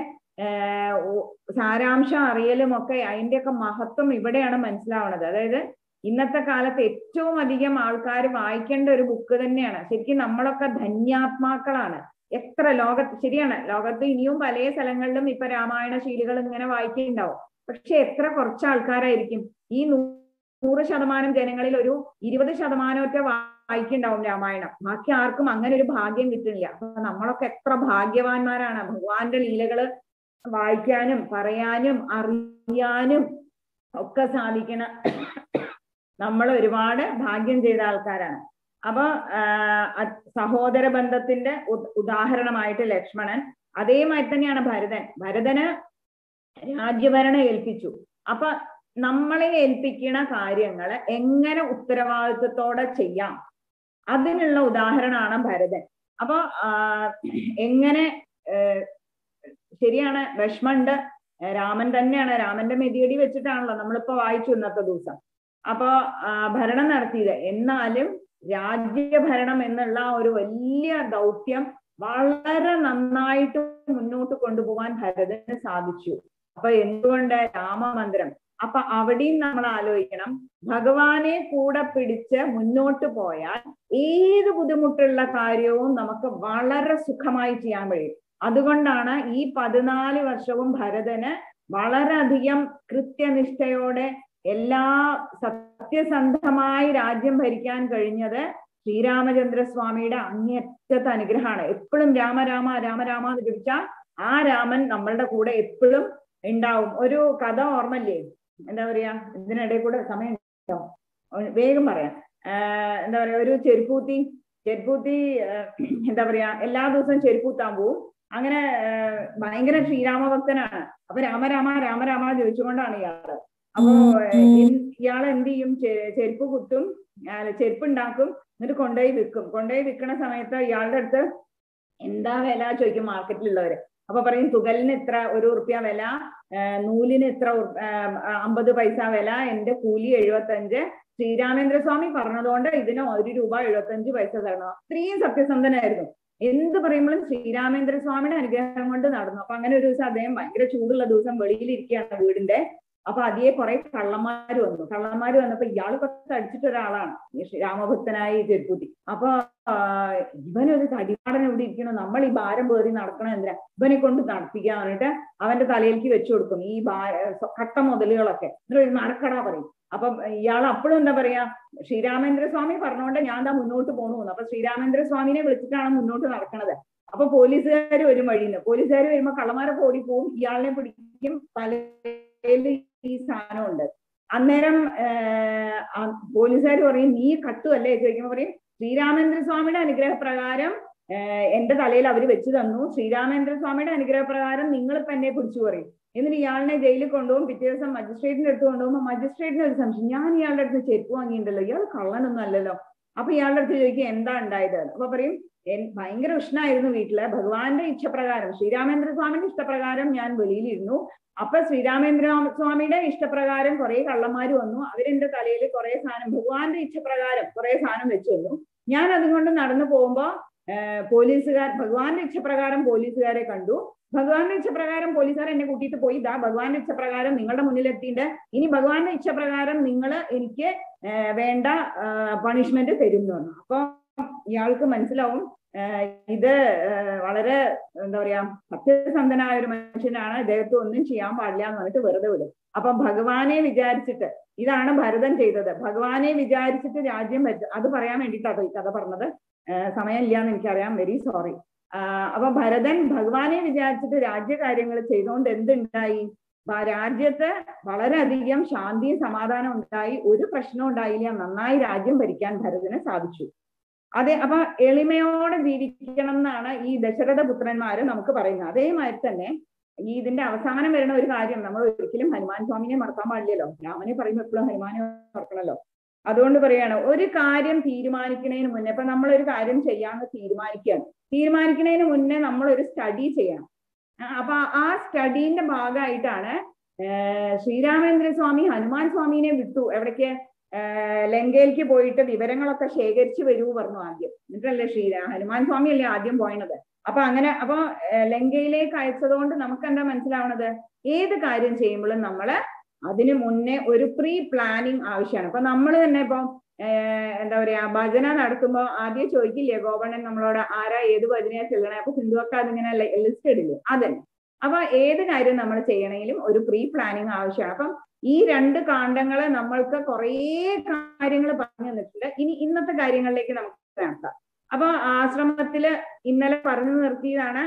ഏർ ഓ- സാരാംശം അറിയലും ഒക്കെ അതിന്റെയൊക്കെ മഹത്വം ഇവിടെയാണ് മനസ്സിലാവുന്നത് അതായത് ഇന്നത്തെ കാലത്ത് ഏറ്റവും അധികം ആൾക്കാർ വായിക്കേണ്ട ഒരു ബുക്ക് തന്നെയാണ് ശരിക്കും നമ്മളൊക്കെ ധന്യാത്മാക്കളാണ് എത്ര ലോകത്ത് ശരിയാണ് ലോകത്ത് ഇനിയും പല സ്ഥലങ്ങളിലും ഇപ്പൊ രാമായണ ശീലുകൾ ഇങ്ങനെ വായിക്കുന്നുണ്ടാവും പക്ഷെ എത്ര കുറച്ച് ആൾക്കാരായിരിക്കും ഈ നൂ- നൂറ് ശതമാനം ജനങ്ങളിൽ ഒരു ഇരുപത് ശതമാനമൊക്കെ വായിക്കുന്നുണ്ടാവും രാമായണം ബാക്കി ആർക്കും അങ്ങനെ ഒരു ഭാഗ്യം കിട്ടുന്നില്ല അപ്പൊ നമ്മളൊക്കെ എത്ര ഭാഗ്യവാന്മാരാണ് ഭഗവാന്റെ ലീലകള് വായിക്കാനും പറയാനും അറിയാനും ഒക്കെ സാധിക്കണ നമ്മൾ ഒരുപാട് ഭാഗ്യം ചെയ്ത ആൾക്കാരാണ് അപ്പൊ ആഹ് അ- സഹോദര ബന്ധത്തിന്റെ ഉദ്- ഉദാഹരണമായിട്ട് ലക്ഷ്മണൻ അതേമാതിരി തന്നെയാണ് ഭരതൻ ഭരതന് രാജ്യഭരണം ഏൽപ്പിച്ചു അപ്പൊ നമ്മളെ ഏൽപ്പിക്കുന്ന കാര്യങ്ങള് എങ്ങനെ ഉത്തരവാദിത്വത്തോടെ ചെയ്യാം അതിനുള്ള ഉദാഹരണമാണ് ഭരതൻ അപ്പൊ ആഹ് എങ്ങനെ ഏഹ് ശരിയാണ് വിഷമുണ്ട് രാമൻ തന്നെയാണ് രാമന്റെ മെതിയടി വെച്ചിട്ടാണല്ലോ നമ്മളിപ്പോ വായിച്ചു ഇന്നത്തെ ദിവസം അപ്പോ ആ, ഭരണം നടത്തിയത് എന്നാലും രാജ്യഭരണം എന്നുള്ള ആ ഒരു വലിയ ദൗത്യം വളരെ നന്നായിട്ട് മുന്നോട്ട് കൊണ്ടുപോകാൻ ഭരതന് സാധിച്ചു അപ്പൊ എന്തുകൊണ്ട് രാമമന്ത്രം അപ്പൊ അവിടെയും നമ്മൾ ആലോചിക്കണം ഭഗവാനെ കൂടെ പിടിച്ച് മുന്നോട്ട് പോയാൽ ഏത് ബുദ്ധിമുട്ടുള്ള കാര്യവും നമുക്ക് വളരെ സുഖമായി ചെയ്യാൻ കഴിയും അതുകൊണ്ടാണ് ഈ പതിനാല് വർഷവും ഭരതന് വളരെയധികം കൃത്യനിഷ്ഠയോടെ എല്ലാ സത്യസന്ധമായി രാജ്യം ഭരിക്കാൻ കഴിഞ്ഞത് ശ്രീരാമചന്ദ്ര സ്വാമിയുടെ അങ്ങേയറ്റത്തെ അനുഗ്രഹമാണ് എപ്പോഴും രാമരാമ രാമരാമ എന്ന് ജപിച്ചാൽ ആ രാമൻ നമ്മളുടെ കൂടെ എപ്പോഴും ഉണ്ടാവും ഒരു കഥ ഓർമ്മല്ലേ എന്താ പറയാ ഇതിനിടയിൽ കൂടെ സമയം ഉണ്ടോ? വേഗം പറയാം ആഹ് എന്താ പറയാ ഒരു ചെരുപ്പൂത്തി ചെരുപ്പൂത്തി ആഹ് എന്താ പറയാ എല്ലാ ദിവസവും ചെരുപ്പൂത്താൻ പോവും അങ്ങനെ ആഹ് ഭയങ്കര ശ്രീരാമഭക്തനാണ് അപ്പൊ രാമരാമ രാമരാമ ജപിച്ചുകൊണ്ടാണ് ഇയാള് അപ്പോ ഇയാൾ എന്ത് ചെയ്യും ചെ- ചെരുപ്പ് കുത്തും അല്ല, ചെരുപ്പ് ഉണ്ടാക്കും എന്നിട്ട് കൊണ്ടുപോയി വിൽക്കും കൊണ്ടുപോയി വിൽക്കണ സമയത്ത് ഇയാളുടെ അടുത്ത് എന്താ വില ചോദിക്കും മാർക്കറ്റിലുള്ളവര് അപ്പൊ പറയും തുകലിന് ഇത്ര ഒരു ഉറുപ്പ്യ വില ആ, നൂലിന് ഇത്ര ഉറു- ആ, അമ്പത് പൈസ വില എന്റെ കൂലി എഴുപത്തഞ്ച് ശ്രീരാമേന്ദ്ര സ്വാമി പറഞ്ഞതുകൊണ്ട് ഇതിന് ഒരു രൂപ എഴുപത്തഞ്ച് പൈസ തരണം അത്രയും സത്യസന്ധനായിരുന്നു എന്ത് പറയുമ്പോഴും ശ്രീരാമേന്ദ്ര സ്വാമിയുടെ അനുഗ്രഹം കൊണ്ട് നടന്നു അപ്പൊ അങ്ങനെ ഒരു ദിവസം അദ്ദേഹം ഭയങ്കര ചൂടുള്ള ദിവസം വെളിയിലിരിക്കുകയാണ് വീടിന്റെ അപ്പൊ അതിയെ കുറെ കള്ളന്മാര് വന്നു കള്ളന്മാര് വന്നപ്പോ ഇയാൾ കുറച്ച് അടിച്ചിട്ട് ഒരാളാണ് ഈ ശ്രീ രാമഭക്തനായ ഈ ചെരുപ്പൂത്തി അപ്പൊ ആ, ഇവനൊരു തടിമാടൻ ഇവിടെ ഇരിക്കണം നമ്മൾ ഈ ഭാരം പേറി നടക്കണം എന്തിനാ ഇവനെ കൊണ്ട് നടത്തിക്കാൻ പറഞ്ഞിട്ട് അവന്റെ തലയിലേക്ക് വെച്ചു കൊടുക്കും ഈ ഭാ- കട്ട മുതലുകളൊക്കെ എന്നിട്ട് നടക്കടാ പറയും അപ്പൊ ഇയാൾ അപ്പോഴും എന്താ പറയാ ശ്രീരാമേന്ദ്ര സ്വാമി പറഞ്ഞുകൊണ്ട് ഞാൻ എന്താ മുന്നോട്ട് പോണു എന്ന്. അപ്പൊ ശ്രീരാമേന്ദ്ര സ്വാമിനെ വിളിച്ചിട്ടാണ് മുന്നോട്ട് നടക്കണത് അപ്പൊ പോലീസുകാർ വരും വഴിയിൽ പോലീസുകാർ വരുമ്പോ കള്ളന്മാരൊക്കെ ഓടിപ്പോവും ഇയാളിനെ പിടിക്കും തലയിൽ ഈ സാധനം ഉണ്ട് അന്നേരം പോലീസുകാർ പറയും നീ കട്ടുമല്ലേ ചോദിക്കുമ്പോ പറയും ശ്രീരാമേന്ദ്ര സ്വാമിയുടെ അനുഗ്രഹപ്രകാരം ഏഹ് എന്റെ തലയിൽ അവർ വെച്ച് തന്നു ശ്രീരാമേന്ദ്ര സ്വാമിയുടെ അനുഗ്രഹപ്രകാരം നിങ്ങൾ ഇപ്പൊ എന്നെ പിടിച്ചു പറയും എന്നിട്ട് ഇയാളിനെ ജയിലിൽ കൊണ്ടുപോകും പിറ്റേ ദിവസം മജിസ്ട്രേറ്റിന്റെ അടുത്ത് കൊണ്ടുപോകുമ്പോൾ മജിസ്ട്രേറ്റിന് ഒരു സംശയം ഞാൻ ഇയാളുടെ അടുത്ത് ചെരുപ്പ് വാങ്ങിയിട്ടുണ്ടല്ലോ ഇയാൾ കള്ളനൊന്നും അല്ലല്ലോ അപ്പൊ ഇയാളുടെ അടുത്ത് ചോദിക്കും എന്താ ഉണ്ടായത് അപ്പൊ പറയും "എൻ- ഭയങ്കര ഉഷ്ണായിരുന്നു വീട്ടില് ഭഗവാന്റെ ഇഷ്ടപ്രകാരം ശ്രീരാമേന്ദ്ര സ്വാമിയുടെ ഇഷ്ടപ്രകാരം ഞാൻ വെളിയിലിരുന്നു അപ്പൊ ശ്രീരാമേന്ദ്ര സ്വാമിയുടെ ഇഷ്ടപ്രകാരം കുറെ കള്ളന്മാര് വന്നു അവരെന്റെ തലയിൽ കുറെ സാധനം ഭഗവാന്റെ ഇഷ്ടപ്രകാരം കുറെ സാധനം വെച്ചു തന്നു ഞാൻ അതുകൊണ്ട് നടന്നു പോകുമ്പോ ഏഹ് പോലീസുകാർ ഭഗവാന്റെ ഇഷ്ടപ്രകാരം പോലീസുകാരെ കണ്ടു ഭഗവാന്റെ ഇച്ഛപ്രകാരം പോലീസുകാർ എന്നെ കൂട്ടിയിട്ട് പോയി ദാ ഭഗവാന്റെ ഇച്ഛപ്രകാരം നിങ്ങളുടെ മുന്നിൽ എത്തിയിട്ട് ഇനി ഭഗവാന്റെ ഇച്ഛപ്രകാരം നിങ്ങൾ എനിക്ക് ഏഹ് വേണ്ട പണിഷ്മെന്റ് തരും എന്ന് പറഞ്ഞു അപ്പൊ ഇയാൾക്ക് മനസ്സിലാവും ഏഹ് ഇത് ഏഹ് വളരെ എന്താ പറയാ സത്യസന്ധനായ ഒരു മനുഷ്യനാണ് ഇദ്ദേഹത്തെ ഒന്നും ചെയ്യാൻ പാടില്ല എന്ന് പറഞ്ഞിട്ട് വെറുതെ വിടും അപ്പൊ ഭഗവാനെ വിചാരിച്ചിട്ട് ഇതാണ് ഭരതൻ ചെയ്തത് ഭഗവാനെ വിചാരിച്ചിട്ട് രാജ്യം ഭരിച്ചു അത് പറയാൻ വേണ്ടിയിട്ടാണ് ഈ കഥ പറഞ്ഞത് ഏഹ് സമയമില്ല എന്ന് എനിക്കറിയാം വെരി സോറി അപ്പൊ ഭരതൻ ഭഗവാനെ വിചാരിച്ചിട്ട് രാജ്യകാര്യങ്ങൾ ചെയ്തുകൊണ്ട് എന്തുണ്ടായി ഭ- രാജ്യത്ത് വളരെയധികം ശാന്തിയും സമാധാനം ഉണ്ടായി ഒരു പ്രശ്നവും ഉണ്ടായില്ല നന്നായി രാജ്യം ഭരിക്കാൻ ഭരതന് സാധിച്ചു അതെ അപ്പൊ എളിമയോടെ ജീവിക്കണം എന്നാണ് ഈ ദശരഥ പുത്രന്മാര് നമുക്ക് പറയുന്നത് അതേമാതിരി തന്നെ ഈ ഇതിന്റെ അവസാനം വരുന്ന ഒരു കാര്യം നമ്മൾ ഒരിക്കലും ഹനുമാൻ സ്വാമിനെ മറക്കാൻ പാടില്ലല്ലോ രാമനെ പറയുമ്പോൾ എപ്പോഴും ഹനുമാനെ മറക്കണല്ലോ അതുകൊണ്ട് പറയാണ് ഒരു കാര്യം തീരുമാനിക്കുന്നതിന് മുന്നേ ഇപ്പൊ നമ്മൾ ഒരു കാര്യം ചെയ്യാന്ന് തീരുമാനിക്കുകയാണ് തീരുമാനിക്കുന്നതിന് മുന്നേ നമ്മൾ ഒരു സ്റ്റഡി ചെയ്യണം ആ, അപ്പൊ ആ സ്റ്റഡീന്റെ ഭാഗമായിട്ടാണ് ഏർ ശ്രീരാമേന്ദ്ര സ്വാമി ഹനുമാൻ സ്വാമിനെ വിട്ടു എവിടേക്ക് ഏർ ലങ്കയിലേക്ക് പോയിട്ട് വിവരങ്ങളൊക്കെ ശേഖരിച്ചു വരൂ പറഞ്ഞു ആദ്യം എന്നിട്ടല്ലേ ശ്രീരാ ഹനുമാൻ സ്വാമി അല്ലേ ആദ്യം പോയത് അപ്പൊ അങ്ങനെ അപ്പൊ ഏർ ലങ്കയിലേക്ക് അയച്ചതുകൊണ്ട് നമുക്ക് എന്താ മനസ്സിലാവണത് ഏത് കാര്യം ചെയ്യുമ്പോഴും നമ്മള് അതിന് മുന്നേ ഒരു പ്രീ പ്ലാനിങ് ആവശ്യമാണ് അപ്പൊ നമ്മൾ തന്നെ ഇപ്പൊ ഏർ എന്താ പറയാ ഭജന നടത്തുമ്പോ ആദ്യം ചോദിക്കില്ലേ ഗോപണ്ണൻ നമ്മളോട് ആരാ ഏത് ഭജനയാ ചെല്ലണേ അപ്പൊ സിന്ധുവൊക്കെ അതിങ്ങനെ ലിസ്റ്റ് ഇടില്ലേ അതന്നെ അപ്പൊ ഏത് കാര്യം നമ്മൾ ചെയ്യണമെങ്കിലും ഒരു പ്രീ പ്ലാനിങ് ആവശ്യമാണ് അപ്പം ഈ രണ്ട് കാണ്ഡങ്ങള് നമ്മൾക്ക് കുറേ കാര്യങ്ങൾ പറഞ്ഞു തന്നിട്ടുണ്ട് ഇനി ഇന്നത്തെ കാര്യങ്ങളിലേക്ക് നമുക്ക് നടത്താം അപ്പൊ ആശ്രമത്തില് ഇന്നലെ പറഞ്ഞു നിർത്തിയതാണ്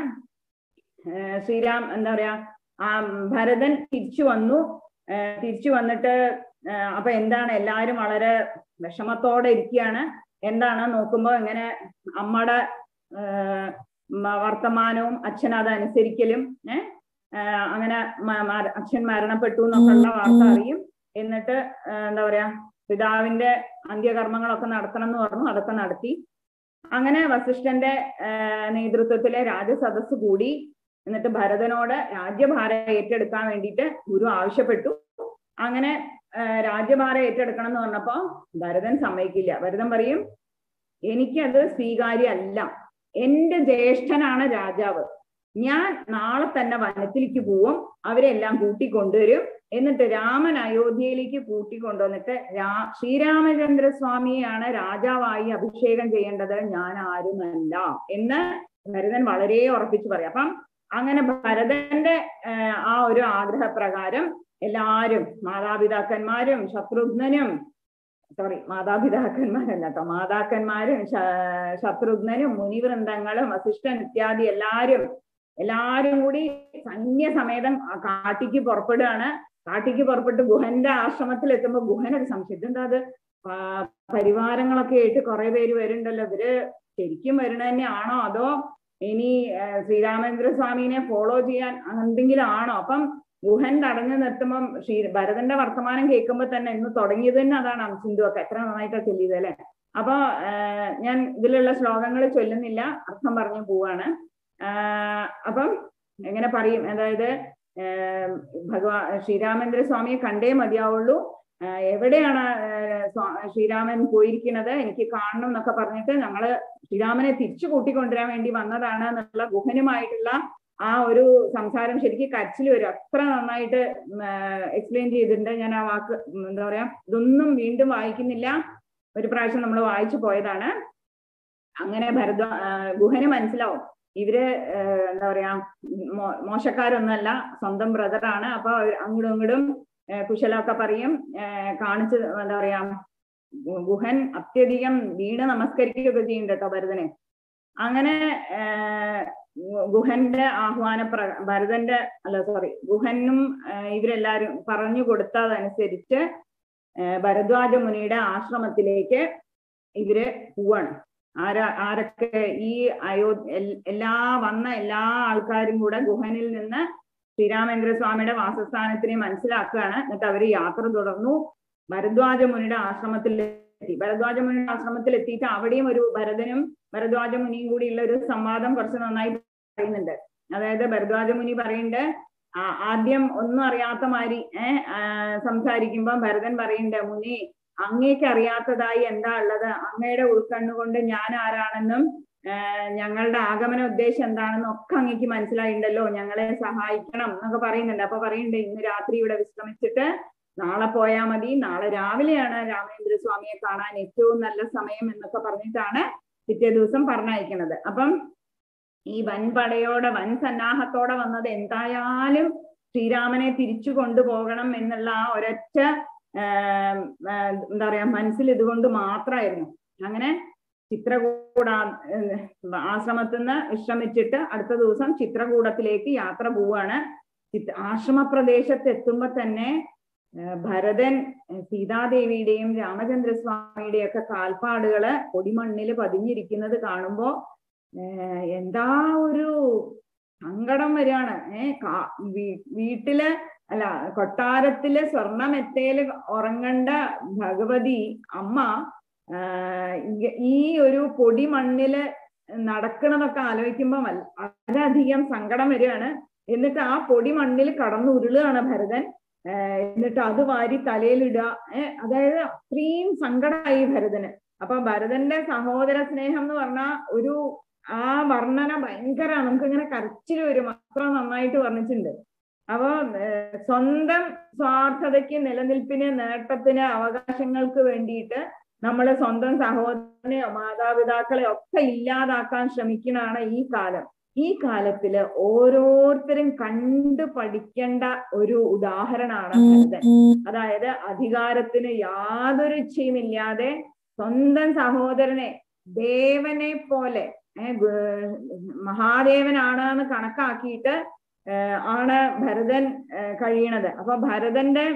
ഏർ ശ്രീരാം എന്താ പറയാ ആ ഭരതൻ തിരിച്ചു വന്നു ഏർ തിരിച്ചു വന്നിട്ട് ഏർ അപ്പൊ എന്താണ് എല്ലാരും വളരെ വിഷമത്തോടെ ഇരിക്കുകയാണ് എന്താണ് നോക്കുമ്പോ ഇങ്ങനെ അമ്മയുടെ ഏർ മ- വർത്തമാനവും അച്ഛൻ അത് അനുസരിക്കലും ഏഹ് അങ്ങനെ മ- മര- അച്ഛൻ മരണപ്പെട്ടു എന്നൊക്കെ ഉള്ള വാർത്ത അറിയും എന്നിട്ട് ഏർ എന്താ പറയാ പിതാവിന്റെ അന്ത്യകർമ്മങ്ങളൊക്കെ നടത്തണം എന്ന് പറഞ്ഞു അതൊക്കെ നടത്തി അങ്ങനെ വസിഷ്ഠന്റെ ഏർ നേതൃത്വത്തിലെ രാജസദസ് കൂടി എന്നിട്ട് ഭരതനോട് രാജ്യഭാരം ഏറ്റെടുക്കാൻ വേണ്ടിയിട്ട് ഗുരു ആവശ്യപ്പെട്ടു അങ്ങനെ ഏർ രാജ്യഭാരം ഏറ്റെടുക്കണം എന്ന് പറഞ്ഞപ്പോ ഭരതൻ സമ്മതിക്കില്ല ഭരതൻ പറയും എനിക്കത് സ്വീകാര്യമല്ല എന്റെ ജ്യേഷ്ഠനാണ് രാജാവ് ഞാൻ നാളെ തന്നെ വനത്തിലേക്ക് പോവും അവരെല്ലാം കൂട്ടിക്കൊണ്ടുവരും എന്നിട്ട് രാമൻ അയോധ്യയിലേക്ക് കൂട്ടിക്കൊണ്ടുവന്നിട്ട് രാ ശ്രീരാമചന്ദ്ര സ്വാമിയെയാണ് രാജാവായി അഭിഷേകം ചെയ്യേണ്ടത് ഞാൻ ആരുമല്ല എന്ന് ഭരതൻ വളരെ ഉറപ്പിച്ചു പറയും അപ്പം അങ്ങനെ ഭരതന്റെ ആഹ് ആ ഒരു ആഗ്രഹപ്രകാരം എല്ലാരും മാതാപിതാക്കന്മാരും ശത്രുഘ്നനും സോറി മാതാപിതാക്കന്മാരല്ല കേട്ടോ മാതാക്കന്മാരും ശ- ശത്രുഘ്നനും മുനിവൃന്ദങ്ങളും വസിഷ്ഠൻ ഇത്യാദി എല്ലാരും എല്ലാരും കൂടി സൈന്യസമേതം ആ കാട്ടിക്ക് പുറപ്പെടുകയാണ് കാട്ടിക്ക് പുറപ്പെട്ട് ഗുഹന്റെ ആശ്രമത്തിൽ എത്തുമ്പോ ഗുഹൻ ഒരു സംശയം ഇതെന്താ അത് പാ- പരിവാരങ്ങളൊക്കെ ആയിട്ട് കുറെ പേര് വരുന്നുണ്ടല്ലോ ഇവര് ശരിക്കും വരണ തന്നെയാണോ അതോ ഇനി ഏർ ശ്രീരാമേന്ദ്ര സ്വാമിനെ ഫോളോ ചെയ്യാൻ എന്തെങ്കിലും ആണോ അപ്പം ഗുഹൻ തടഞ്ഞു നിർത്തുമ്പം ശ്രീ ഭരതന്റെ വർത്തമാനം കേൾക്കുമ്പോ തന്നെ ഇന്ന് തുടങ്ങിയത് തന്നെ അതാണ് സിന്ധു ഒക്കെ എത്ര നന്നായിട്ടാ ചൊല്ലിയത് അല്ലെ അപ്പൊ ആഹ് ഞാൻ ഇതിലുള്ള ശ്ലോകങ്ങൾ ചൊല്ലുന്നില്ല അർത്ഥം പറഞ്ഞു പോവാണ് ആഹ് അപ്പം എങ്ങനെ പറയും അതായത് ആഹ് ഭഗവാ ശ്രീരാമേന്ദ്ര സ്വാമിയെ കണ്ടേ മതിയാവുള്ളൂ ആഹ് എവിടെയാണ് ആഹ് സ്വാ- ശ്രീരാമൻ പോയിരിക്കുന്നത് എനിക്ക് കാണണം എന്നൊക്കെ പറഞ്ഞിട്ട് ഞങ്ങള് ശ്രീരാമനെ തിരിച്ചു കൂട്ടിക്കൊണ്ടുവരാൻ വേണ്ടി വന്നതാണ് എന്നുള്ള ഗുഹനുമായിട്ടുള്ള ആ ഒരു സംസാരം ശരിക്കും കരച്ചിൽ വരും അത്ര നന്നായിട്ട് എക്സ്പ്ലെയിൻ ചെയ്തിട്ടുണ്ട് ഞാൻ ആ വാക്ക് ഉം, എന്താ പറയാ ഇതൊന്നും വീണ്ടും വായിക്കുന്നില്ല ഒരു പ്രാവശ്യം നമ്മൾ വായിച്ചു പോയതാണ് അങ്ങനെ ഭരത ആ, ഗുഹന് മനസ്സിലാവും ഇവര് ആ, എന്താ പറയാ മോ- മോശക്കാരൊന്നുമല്ല സ്വന്തം ബ്രദറാണ് അപ്പൊ അവര് അങ്ങോട്ടും ഇങ്ങോട്ടും ആ, കുശലമൊക്കെ പറയും ആ, കാണിച്ച് എന്താ പറയാ ഗു- ഗുഹൻ അത്യധികം വീണ് നമസ്കരിക്കുകയൊക്കെ ചെയ്യും കേട്ടോ ഭരതനെ അങ്ങനെ ആ, ഗു- ഗുഹന്റെ ആഹ്വാന പ്ര ഭരതന്റെ അല്ല സോറി ഗുഹനും ആ, ഇവരെല്ലാരും പറഞ്ഞു കൊടുത്തതനുസരിച്ച് ആ, ഭരദ്വാജ മുനിയുടെ ആശ്രമത്തിലേക്ക് ഇവര് പോവാണ് ആരാ ആരൊക്കെ ഈ അയോ എൽ- എല്ലാ വന്ന എല്ലാ ആൾക്കാരും കൂടെ ഗുഹനിൽ നിന്ന് ശ്രീരാമേന്ദ്ര സ്വാമിയുടെ വാസസ്ഥാനത്തിനെ മനസ്സിലാക്കുകയാണ് എന്നിട്ട് അവര് യാത്ര തുടർന്നു ഭരദ്വാജ മുനിയുടെ ആശ്രമത്തിലെത്തി ഭരദ്വാജ മുനിയുടെ ആശ്രമത്തിൽ എത്തിയിട്ട് അവിടെയും ഒരു ഭരതനും ഭരദ്വാജ മുനിയും കൂടിയുള്ള ഒരു സംവാദം കുറച്ച് നന്നായി പറയുന്നുണ്ട് അതായത് ഭരദ്വാജ മുനി പറയുന്നുണ്ട് ആ- ആദ്യം ഒന്നും അറിയാത്ത മാതിരി ഏഹ് സംസാരിക്കുമ്പോ ഭരതൻ പറയുന്നുണ്ട് മുനി അങ്ങേക്ക് അറിയാത്തതായി എന്താ ഉള്ളത് അങ്ങയുടെ ഉൾക്കണ്ണുകൊണ്ട് ഞാൻ ആരാണെന്നും ആഹ് ഞങ്ങളുടെ ആഗമന ഉദ്ദേശം എന്താണെന്നും ഒക്കെ അങ്ങേക്ക് മനസ്സിലായിട്ടുണ്ടല്ലോ ഞങ്ങളെ സഹായിക്കണം എന്നൊക്കെ പറയുന്നുണ്ട് അപ്പൊ പറയുന്നുണ്ട് ഇന്ന് രാത്രി ഇവിടെ വിശ്രമിച്ചിട്ട് നാളെ പോയാ മതി നാളെ രാവിലെയാണ് രാമേന്ദ്ര സ്വാമിയെ കാണാൻ ഏറ്റവും നല്ല സമയം എന്നൊക്കെ പറഞ്ഞിട്ടാണ് പിറ്റേ ദിവസം പറഞ്ഞയക്കുന്നത് അപ്പം ഈ വൻപടയോടെ വൻ സന്നാഹത്തോടെ വന്നത് എന്തായാലും ശ്രീരാമനെ തിരിച്ചു കൊണ്ടുപോകണം എന്നുള്ള ആ ഒരൊറ്റ ആം, ആ, എന്താ പറയാ മനസ്സിൽ ഇതുകൊണ്ട് മാത്രമായിരുന്നു അങ്ങനെ ചിത്രകൂട ആശ്രമത്തിൽ നിന്ന് വിശ്രമിച്ചിട്ട് അടുത്ത ദിവസം ചിത്രകൂടത്തിലേക്ക് യാത്ര പോവാണ് ചിത്ര- ആശ്രമ പ്രദേശത്ത് എത്തുമ്പോ തന്നെ ആ, ഭരതൻ ആ, സീതാദേവിയുടെയും രാമചന്ദ്രസ്വാമിയുടെയും ഒക്കെ കാൽപ്പാടുകള് പൊടിമണ്ണിൽ പതിഞ്ഞിരിക്കുന്നത് കാണുമ്പോ ഏർ എന്താ ഒരു സങ്കടം വരികയാണ് ഏഹ് കാ- വീ- വീട്ടില് അല്ല കൊട്ടാരത്തില് സ്വർണമെത്തേല് ഉറങ്ങണ്ട ഭഗവതി അമ്മ ആഹ് ഇങ്ങ- ഈ ഒരു പൊടി മണ്ണില് നടക്കണതൊക്കെ ആലോചിക്കുമ്പോ വൽ- വളരെയധികം സങ്കടം വരികയാണ് എന്നിട്ട് ആ പൊടി മണ്ണിൽ കടന്നു ഉരുളുകയാണ് ഭരതൻ ആഹ് എന്നിട്ട് അത് വാരി തലയിലിടുക ഏഹ് അതായത് അത്രയും സങ്കടമായി ഭരതന് അപ്പൊ ഭരതന്റെ സഹോദര സ്നേഹം എന്ന് പറഞ്ഞാൽ ഒരു ആ വർണ്ണന ഭയങ്കര നമുക്ക് ഇങ്ങനെ കരച്ചിൽ വരും അത്ര നന്നായിട്ട് വർണ്ണിച്ചിട്ടുണ്ട് അപ്പൊ ഏഹ് സ്വന്തം സ്വാർത്ഥതയ്ക്ക് നിലനിൽപ്പിന് നേട്ടത്തിന് അവകാശങ്ങൾക്ക് വേണ്ടിയിട്ട് നമ്മൾ സ്വന്തം സഹോദരനെയോ മാതാപിതാക്കളെ ഒക്കെ ഇല്ലാതാക്കാൻ ശ്രമിക്കുന്നതാണ് ഈ കാലം ഈ കാലത്തില് ഓരോരുത്തരും കണ്ടു പഠിക്കേണ്ട ഒരു ഉദാഹരണമാണ് ഭരതൻ അതായത് അധികാരത്തിന് യാതൊരു ഇച്ഛയുമില്ലാതെ സ്വന്തം സഹോദരനെ ദേവനെ പോലെ ഏ, ഗ- മഹാദേവനാണ് എന്ന് കണക്കാക്കിയിട്ട് ഏർ ആണ് ഭരതൻ ഏർ കഴിയണത് അപ്പൊ ഭരതന്റെ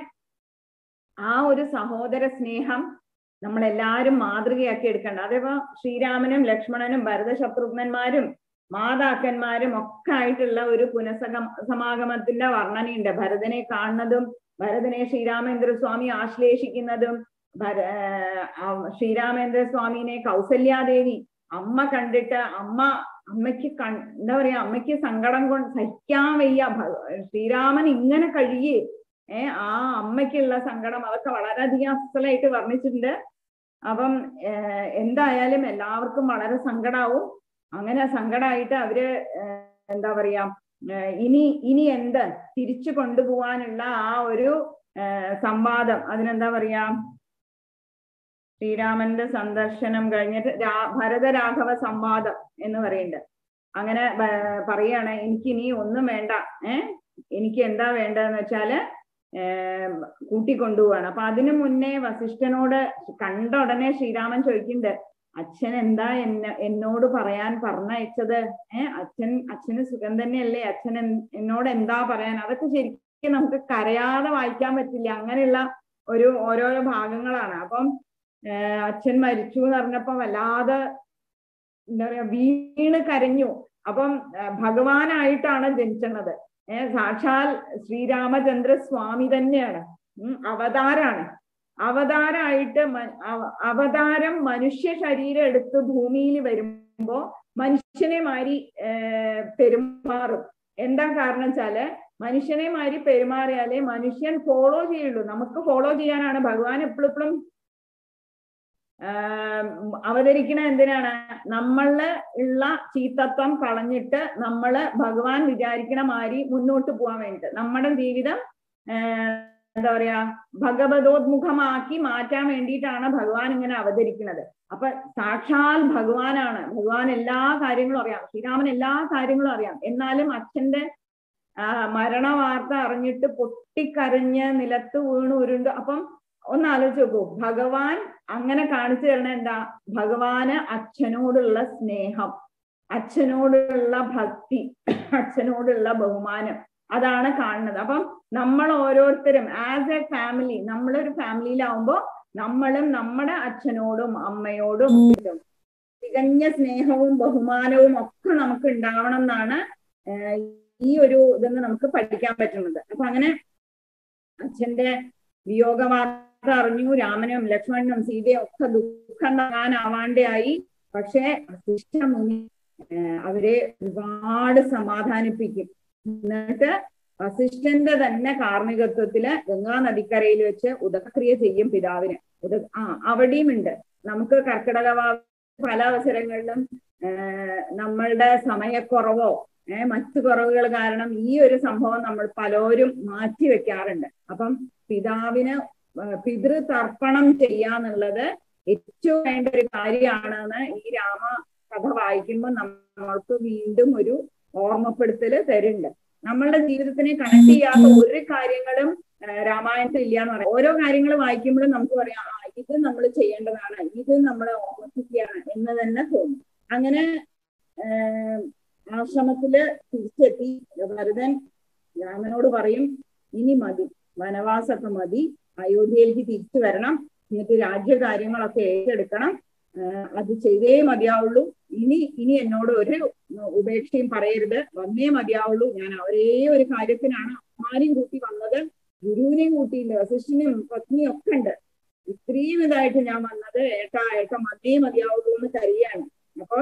ആ ഒരു സഹോദര സ്നേഹം നമ്മളെല്ലാരും മാതൃകയാക്കി എടുക്കേണ്ട അതേപോ ശ്രീരാമനും ലക്ഷ്മണനും ഭരത ശത്രുഘ്നന്മാരും മാതാക്കന്മാരും ഒക്കെ ആയിട്ടുള്ള ഒരു പുനഃസഗം സമാഗമത്തിന്റെ വർണ്ണനയുണ്ട് ഭരതനെ കാണുന്നതും ഭരതനെ ശ്രീരാമേന്ദ്ര സ്വാമി ആശ്ലേഷിക്കുന്നതും ഭര ഏർ ആ ശ്രീരാമേന്ദ്ര സ്വാമിനെ കൗസല്യാദേവി അമ്മ കണ്ടിട്ട് അമ്മ അമ്മയ്ക്ക് കൺ എന്താ പറയാ അമ്മയ്ക്ക് സങ്കടം കൊണ്ട് സഹിക്കാൻ വയ്യ ഭ- ശ്രീരാമൻ ഇങ്ങനെ കഴിയേ ഏ ആ അമ്മയ്ക്കുള്ള സങ്കടം അതൊക്കെ വളരെയധികം അസലായിട്ട് വർണ്ണിച്ചിട്ടുണ്ട് അപ്പം ഏർ എന്തായാലും എല്ലാവർക്കും വളരെ സങ്കടാവും അങ്ങനെ സങ്കടമായിട്ട് അവര് ഏർ എന്താ പറയാ ഏർ ഇനി ഇനി എന്ത് തിരിച്ചു കൊണ്ടുപോവാനുള്ള ആ ഒരു ഏർ സംവാദം അതിനെന്താ പറയാ ശ്രീരാമന്റെ സന്ദർശനം കഴിഞ്ഞിട്ട് രാ ഭരതരാഘവ സംവാദം എന്ന് പറയുന്നുണ്ട് അങ്ങനെ ബ- പറയാണ് എനിക്ക് ഇനി ഒന്നും വേണ്ട ഏ എനിക്ക് എന്താ വേണ്ടതെന്ന് വെച്ചാല് ഏർ കൂട്ടിക്കൊണ്ടുപോവാണ് അപ്പൊ അതിനു മുന്നേ വസിഷ്ഠനോട് കണ്ട ഉടനെ ശ്രീരാമൻ ചോദിക്കുന്നുണ്ട് അച്ഛൻ എന്താ എന്നെ എന്നോട് പറയാൻ പറഞ്ഞയച്ചത് ഏ അച്ഛൻ അച്ഛന് സുഖം തന്നെയല്ലേ അച്ഛൻ എൻ- എന്നോട് എന്താ പറയാൻ അതൊക്കെ ശരിക്കും നമുക്ക് കരയാതെ വായിക്കാൻ പറ്റില്ല അങ്ങനെയുള്ള ഒരു ഓരോരോ ഭാഗങ്ങളാണ് അപ്പം ഏർ അച്ഛൻ മരിച്ചു എന്ന് പറഞ്ഞപ്പോ വല്ലാതെ എന്താ പറയാ വീണ് കരഞ്ഞു അപ്പം ഏർ ഭഗവാനായിട്ടാണ് ജനിച്ചത് ഏർ സാക്ഷാൽ ശ്രീരാമചന്ദ്ര സ്വാമി തന്നെയാണ് ഉം അവതാരാണ് അവതാരായിട്ട് മ- അവ- അവതാരം മനുഷ്യ ശരീരം എടുത്ത് ഭൂമിയിൽ വരുമ്പോ മനുഷ്യനെ മാരി ഏർ പെരുമാറും എന്താ കാരണം വെച്ചാല് മനുഷ്യനെ മാരി പെരുമാറിയാലേ മനുഷ്യൻ ഫോളോ ചെയ്യുള്ളൂ നമുക്ക് ഫോളോ ചെയ്യാനാണ് ഭഗവാൻ എപ്പോഴും എപ്പോഴും അവതരിക്കണ എന്തിനാണ് നമ്മളില് ഉള്ള ചീത്തത്വം കളഞ്ഞിട്ട് നമ്മള് ഭഗവാൻ വിചാരിക്കണ മാതിരി മുന്നോട്ട് പോകാൻ വേണ്ടിട്ട് നമ്മുടെ ജീവിതം ആഹ് എന്താ പറയാ ഭഗവതോദ്മുഖമാക്കി മാറ്റാൻ വേണ്ടിയിട്ടാണ് ഭഗവാൻ ഇങ്ങനെ അവതരിക്കുന്നത് അപ്പൊ സാക്ഷാൽ ഭഗവാനാണ് ഭഗവാൻ എല്ലാ കാര്യങ്ങളും അറിയാം ശ്രീരാമൻ എല്ലാ കാര്യങ്ങളും അറിയാം എന്നാലും അച്ഛന്റെ ആ മരണ വാർത്ത അറിഞ്ഞിട്ട് പൊട്ടിക്കരഞ്ഞ് നിലത്ത് വീണ് ഉരുണ്ട് അപ്പം ഒന്ന് ആലോചിച്ച് നോക്കൂ ഭഗവാൻ അങ്ങനെ കാണിച്ചു തരണ എന്താ ഭഗവാന് അച്ഛനോടുള്ള സ്നേഹം അച്ഛനോടുള്ള ഭക്തി അച്ഛനോടുള്ള ബഹുമാനം അതാണ് കാണുന്നത് അപ്പം നമ്മൾ ഓരോരുത്തരും ആസ് എ ഫാമിലി നമ്മളൊരു ഫാമിലിയിലാവുമ്പോ നമ്മളും നമ്മുടെ അച്ഛനോടും അമ്മയോടും തികഞ്ഞ സ്നേഹവും ബഹുമാനവും ഒക്കെ നമുക്ക് ഉണ്ടാവണം എന്നാണ് ആഹ് ഈ ഒരു ഇതെന്ന് നമുക്ക് പഠിക്കാൻ പറ്റുന്നത് അപ്പൊ അങ്ങനെ അച്ഛന്റെ വിയോഗ വാർത്ത അറിഞ്ഞു രാമനും ലക്ഷ്മണനും സീതയും ഒക്കെ ദുഃഖം താങ്ങാനാവാണ്ടായി പക്ഷെ വസിഷ്ഠ മുനി ആഹ് അവരെ ഒരുപാട് സമാധാനിപ്പിക്കും എന്നിട്ട് വസിഷ്ഠന്റെ തന്നെ കാർമ്മികത്വത്തില് ഗംഗാ നദിക്കരയിൽ വെച്ച് ഉദക്രിയ ചെയ്യും പിതാവിന് ഉദ ആ അവിടെയും ഉണ്ട് നമുക്ക് കർക്കിടക വാവ് പല അവസരങ്ങളിലും ആഹ് നമ്മളുടെ സമയക്കുറവോ ഏഹ് മറ്റു കുറവുകൾ കാരണം ഈ ഒരു സംഭവം നമ്മൾ പലരും മാറ്റി വെക്കാറുണ്ട് അപ്പം പിതാവിന് ആഹ് പിതൃതർപ്പണം ചെയ്യാന്നുള്ളത് ഏറ്റവും വേണ്ട ഒരു കാര്യമാണെന്ന് ഈ രാമ കഥ വായിക്കുമ്പോൾ നമ്മൾക്ക് വീണ്ടും ഒരു ഓർമ്മപ്പെടുത്തല് തരുന്നുണ്ട് നമ്മളുടെ ജീവിതത്തിനെ കണക്ട് ചെയ്യാത്ത ഒരു കാര്യങ്ങളും ആഹ് രാമായണത്തിൽ ഇല്ല എന്ന് പറയാം ഓരോ കാര്യങ്ങൾ വായിക്കുമ്പോഴും നമുക്ക് പറയാം ആ ഇത് നമ്മൾ ചെയ്യേണ്ടതാണ് ഇത് നമ്മളെ ഓർമ്മിപ്പിക്കുകയാണ് എന്ന് തന്നെ തോന്നും അങ്ങനെ ആഹ് ആശ്രമത്തില് തിരിച്ചെത്തി ഭരതൻ രാമനോട് പറയും ഇനി മതി വനവാസമൊക്കെ മതി അയോധ്യയിലേക്ക് തിരിച്ചു വരണം എന്നിട്ട് രാജ്യകാര്യങ്ങളൊക്കെ ഏറ്റെടുക്കണം ആഹ് അത് ചെയ്തേ മതിയാവുള്ളൂ ഇനി ഇനി എന്നോട് ഒരു ഉപേക്ഷയും പറയരുത് വന്നേ മതിയാവുള്ളൂ ഞാൻ ഒരേ ഒരു കാര്യത്തിനാണ് അമ്മാനെയും കൂട്ടി വന്നത് ഗുരുവിനെയും കൂട്ടിയില്ല വസിഷ്ഠനെയും പത്നിയും ഒക്കെ ഉണ്ട് ഇത്രയും ഇതായിട്ട് ഞാൻ വന്നത് ഏട്ടാ ഏട്ട മതിയേ മതിയാവുള്ളൂ എന്ന് കരയാണ് അപ്പൊ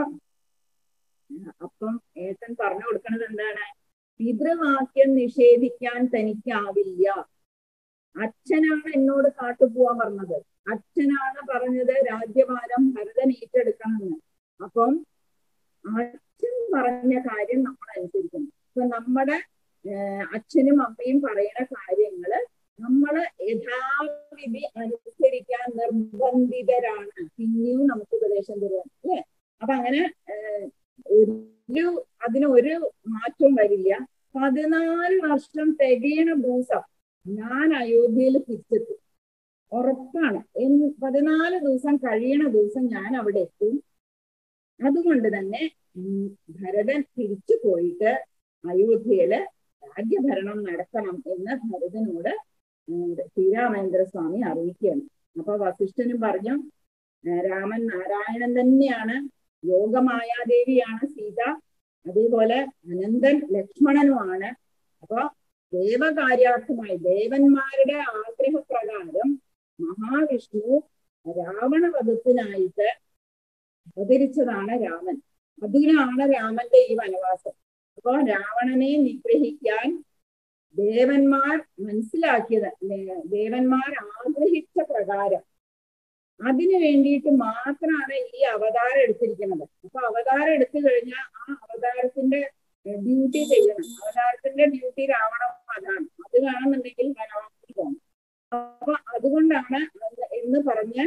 അപ്പം ഏട്ടൻ പറഞ്ഞു കൊടുക്കുന്നത് എന്താണ് പിതൃവാക്യം നിഷേധിക്കാൻ തനിക്കാവില്ല അച്ഛനാണ് എന്നോട് കാട്ടുപോവാൻ പറഞ്ഞത് അച്ഛനാണ് പറഞ്ഞത് രാജ്യഭാരം ഭരതൻ ഏറ്റെടുക്കണമെന്ന് അപ്പം അച്ഛൻ പറഞ്ഞ കാര്യം നമ്മൾ അനുസരിക്കണം ഇപ്പൊ നമ്മുടെ ഏർ അച്ഛനും അമ്മയും പറയുന്ന കാര്യങ്ങള് നമ്മള് യഥാവിധി അനുസരിക്കാൻ നിർബന്ധിതരാണ് പിന്നെയും നമുക്ക് ഉപദേശം തരുവാൻ അല്ലെ അപ്പൊ അങ്ങനെ ഏർ ഒരു അതിന് ഒരു മാറ്റവും വരില്ല പതിനാല് വർഷം തികയണ ദിവസം ഞാൻ അയോധ്യയിൽ തിരിച്ചെത്തും ഉറപ്പാണ് എന്ന് പതിനാല് ദിവസം കഴിയണ ദിവസം ഞാൻ അവിടെ എത്തും അതുകൊണ്ട് തന്നെ ഉം ഭരതൻ തിരിച്ചു പോയിട്ട് അയോധ്യയില് രാജ്യഭരണം നടത്തണം എന്ന് ഭരതനോട് ഉം ശ്രീരാമേന്ദ്ര സ്വാമി അറിയിക്കുകയാണ് അപ്പൊ വസിഷ്ഠനും പറഞ്ഞു ഏർ രാമൻ നാരായണൻ തന്നെയാണ് യോഗമായാദേവിയാണ് സീത അതേപോലെ അനന്തൻ ലക്ഷ്മണനുമാണ് അപ്പൊ ദേവകാര്യാർത്ഥമായി ദേവന്മാരുടെ ആഗ്രഹപ്രകാരം മഹാവിഷ്ണു രാവണവധത്തിനായിട്ട് അവതരിച്ചതാണ് രാമൻ അതിനാണ് രാമന്റെ ഈ വനവാസം അപ്പൊ രാവണനെ നിഗ്രഹിക്കാൻ ദേവന്മാർ മനസ്സിലാക്കിയത് ലേ- ദേവന്മാർ ആഗ്രഹിച്ച പ്രകാരം അതിനു വേണ്ടിയിട്ട് മാത്രമാണ് ഈ അവതാരം എടുത്തിരിക്കുന്നത് അപ്പൊ അവതാരം എടുത്തു കഴിഞ്ഞാൽ ആ അവതാരത്തിന്റെ ഡ്യൂട്ടി ചെയ്യണം അവതാരത്തിന്റെ ഡ്യൂട്ടി രാവണം അതാണ് അത് വേണമെന്നുണ്ടെങ്കിൽ വനവാസത്തിൽ പോകണം അപ്പൊ അതുകൊണ്ടാണ് അത് എന്ന് പറഞ്ഞ്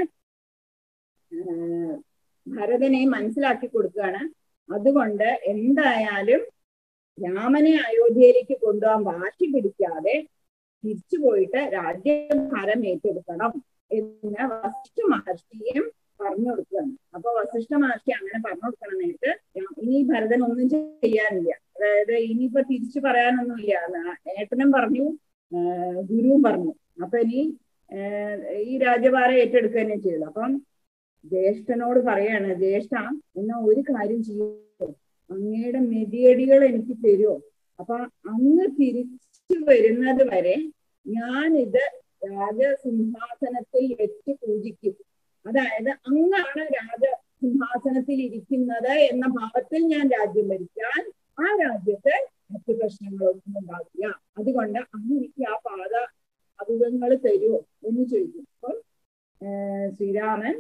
ആഹ് ഭരതനെ മനസ്സിലാക്കി കൊടുക്കുകയാണ് അതുകൊണ്ട് എന്തായാലും രാമനെ അയോധ്യയിലേക്ക് കൊണ്ടുപോകാൻ വാശി പിടിക്കാതെ തിരിച്ചു പോയിട്ട് രാജ്യഭാരം ഏറ്റെടുക്കണം എന്ന് വസിഷ്ഠ മഹർഷിയും പറഞ്ഞു കൊടുക്കുകയാണ് അപ്പൊ വസിഷ്ഠ മഹർഷി അങ്ങനെ പറഞ്ഞു കൊടുക്കണ നേരത്ത് രാ- ഇനി ഭരതൻ ഒന്നും ചെയ്യാനില്ല അതായത് ഇനിയിപ്പോ തിരിച്ചു പറയാനൊന്നുമില്ല ന- ഏട്ടനും പറഞ്ഞു ആഹ് ഗുരുവും പറഞ്ഞു അപ്പൊ ഇനി ആഹ് ഈ രാജ്യഭാരം ഏറ്റെടുക്കുക തന്നെ ചെയ്തു അപ്പം ജ്യേഷ്ഠനോട് പറയാണ് ജ്യേഷ്ഠ എന്നാ ഒരു കാര്യം ചെയ്യോ അങ്ങയുടെ മെതിയടികൾ എനിക്ക് തരുമോ അപ്പൊ അങ്ങ് തിരിച്ചു വരുന്നത് വരെ ഞാനിത് രാജസിംഹാസനത്തിൽ വെച്ച് പൂജിക്കും അതായത് അങ്ങാണ് രാജസിംഹാസനത്തിൽ ഇരിക്കുന്നത് എന്ന ഭാവത്തിൽ ഞാൻ രാജ്യം ഭരിച്ചാൽ ആ രാജ്യത്ത് മറ്റു പ്രശ്നങ്ങളൊന്നും ഉണ്ടാവില്ല അതുകൊണ്ട് അങ്ങ് എനിക്ക് ആ പാത അഭിമുഖങ്ങൾ തരുമോ എന്ന് ചോദിക്കും അപ്പോൾ ഏർ ശ്രീരാമൻ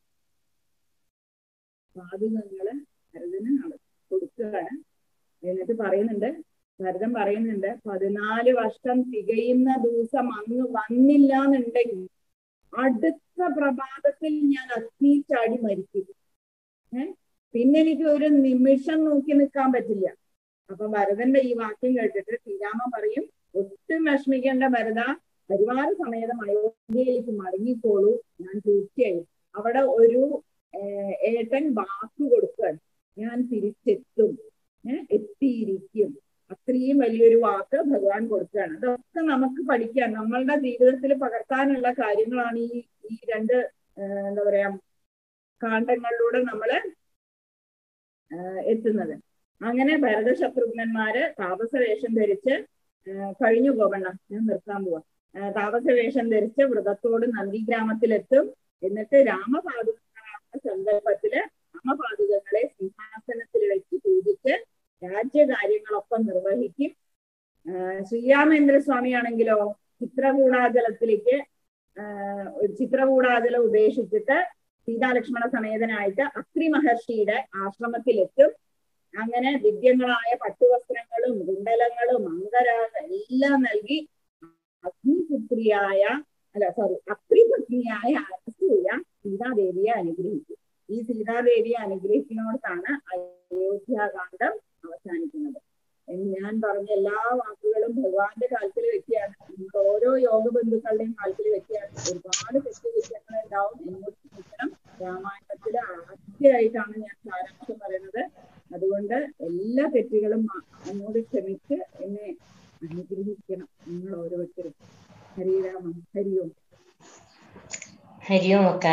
പാതുകങ്ങള് ഭരതന് നട- കൊടുക്കുകയാണ് എന്നിട്ട് പറയുന്നുണ്ട് ഭരതൻ പറയുന്നുണ്ട് പതിനാല് വർഷം തികയുന്ന ദിവസം അങ്ങ് വന്നില്ല എന്നുണ്ടെങ്കിൽ അടുത്ത പ്രഭാതത്തിൽ ഞാൻ അഗ്നി ചാടി മരിക്കും ഏഹ് പിന്നെ എനിക്ക് ഒരു നിമിഷം നോക്കി നിൽക്കാൻ പറ്റില്ല അപ്പൊ ഭരതന്റെ ഈ വാക്യം കേട്ടിട്ട് ശ്രീരാമൻ പറയും ഒട്ടും വിഷമിക്കേണ്ട ഭരത പരിവാര സമേതം അയോധ്യയിലേക്ക് മടങ്ങിക്കോളൂ ഞാൻ തീർച്ചയായും അവിടെ ഒരു ഏർ ഏട്ടൻ വാക്ക് കൊടുക്കുകയാണ് ഞാൻ തിരിച്ചെത്തും ഏഹ് എത്തിയിരിക്കും അത്രയും വലിയൊരു വാക്ക് ഭഗവാൻ കൊടുക്കുകയാണ് അതൊക്കെ നമുക്ക് പഠിക്കാൻ നമ്മളുടെ ജീവിതത്തിൽ പകർത്താനുള്ള കാര്യങ്ങളാണ് ഈ ഈ രണ്ട് ഏർ എന്താ പറയാ കാണ്ഡങ്ങളിലൂടെ നമ്മള് ഏർ എത്തുന്നത് അങ്ങനെ ഭരത ശത്രുഘ്നന്മാര് താപസ വേഷം ധരിച്ച് ഏർ കഴിഞ്ഞു പോകണ്ട ഞാൻ നിർത്താൻ പോവാ ഏർ താപസ വേഷം ധരിച്ച് വ്രതത്തോട് നന്ദിഗ്രാമത്തിലെത്തും എന്നിട്ട് രാമപാതുകങ്ങളാകുന്ന സന്ദർഭത്തില് രാമപാതുകങ്ങളെ സിംഹാസനത്തിൽ വെച്ച് പൂജിച്ച് രാജ്യകാര്യങ്ങളൊക്കെ നിർവഹിക്കും ആഹ് ശ്രീരാമേന്ദ്ര സ്വാമിയാണെങ്കിലോ ചിത്രകൂടാചലത്തിലേക്ക് ആഹ് ഒരു ചിത്രകൂടാചലം ഉപേക്ഷിച്ചിട്ട് സീതാലക്ഷ്മണ സമേതനായിട്ട് അത്രി മഹർഷിയുടെ ആശ്രമത്തിലെത്തും അങ്ങനെ ദിവ്യങ്ങളായ പട്ടുവസ്ത്രങ്ങളും കുണ്ടലങ്ങളും അങ്കരാഗ എല്ലാം നൽകി അഗ്നിപുത്രിയായ അല്ല സോറി അത്രിപത്നിയായ അനസൂയ സീതാദേവിയെ അനുഗ്രഹിക്കും ഈ സീതാദേവിയെ അനുഗ്രഹിക്കുന്നിടത്താണ് അയോധ്യാകാന്ഡം അവസാനിക്കുന്നത് എന്ന് ഞാൻ പറഞ്ഞ എല്ലാ വാക്കുകളും ഭഗവാന്റെ കാലത്തിൽ വെക്കുകയാണ് നിങ്ങൾ ഓരോ യോഗ ബന്ധുക്കളുടെയും കാലത്തിൽ വെക്കുകയാണ് ഒരുപാട് തെറ്റ് കുറ്റങ്ങൾ ഉണ്ടാവും എന്നോട് ക്ഷമിക്കണം രാമായണത്തില് ആദ്യമായിട്ടാണ് ഞാൻ സാരാംശം പറയുന്നത് അതുകൊണ്ട് എല്ലാ തെറ്റുകളും മ- എന്നോട് ക്ഷമിച്ച് എന്നെ അനുഗ്രഹിക്കണം നിങ്ങൾ ഓരോരുത്തരും ഹരിരാമം ഹരിയോം ഹരി ഓം അക്ക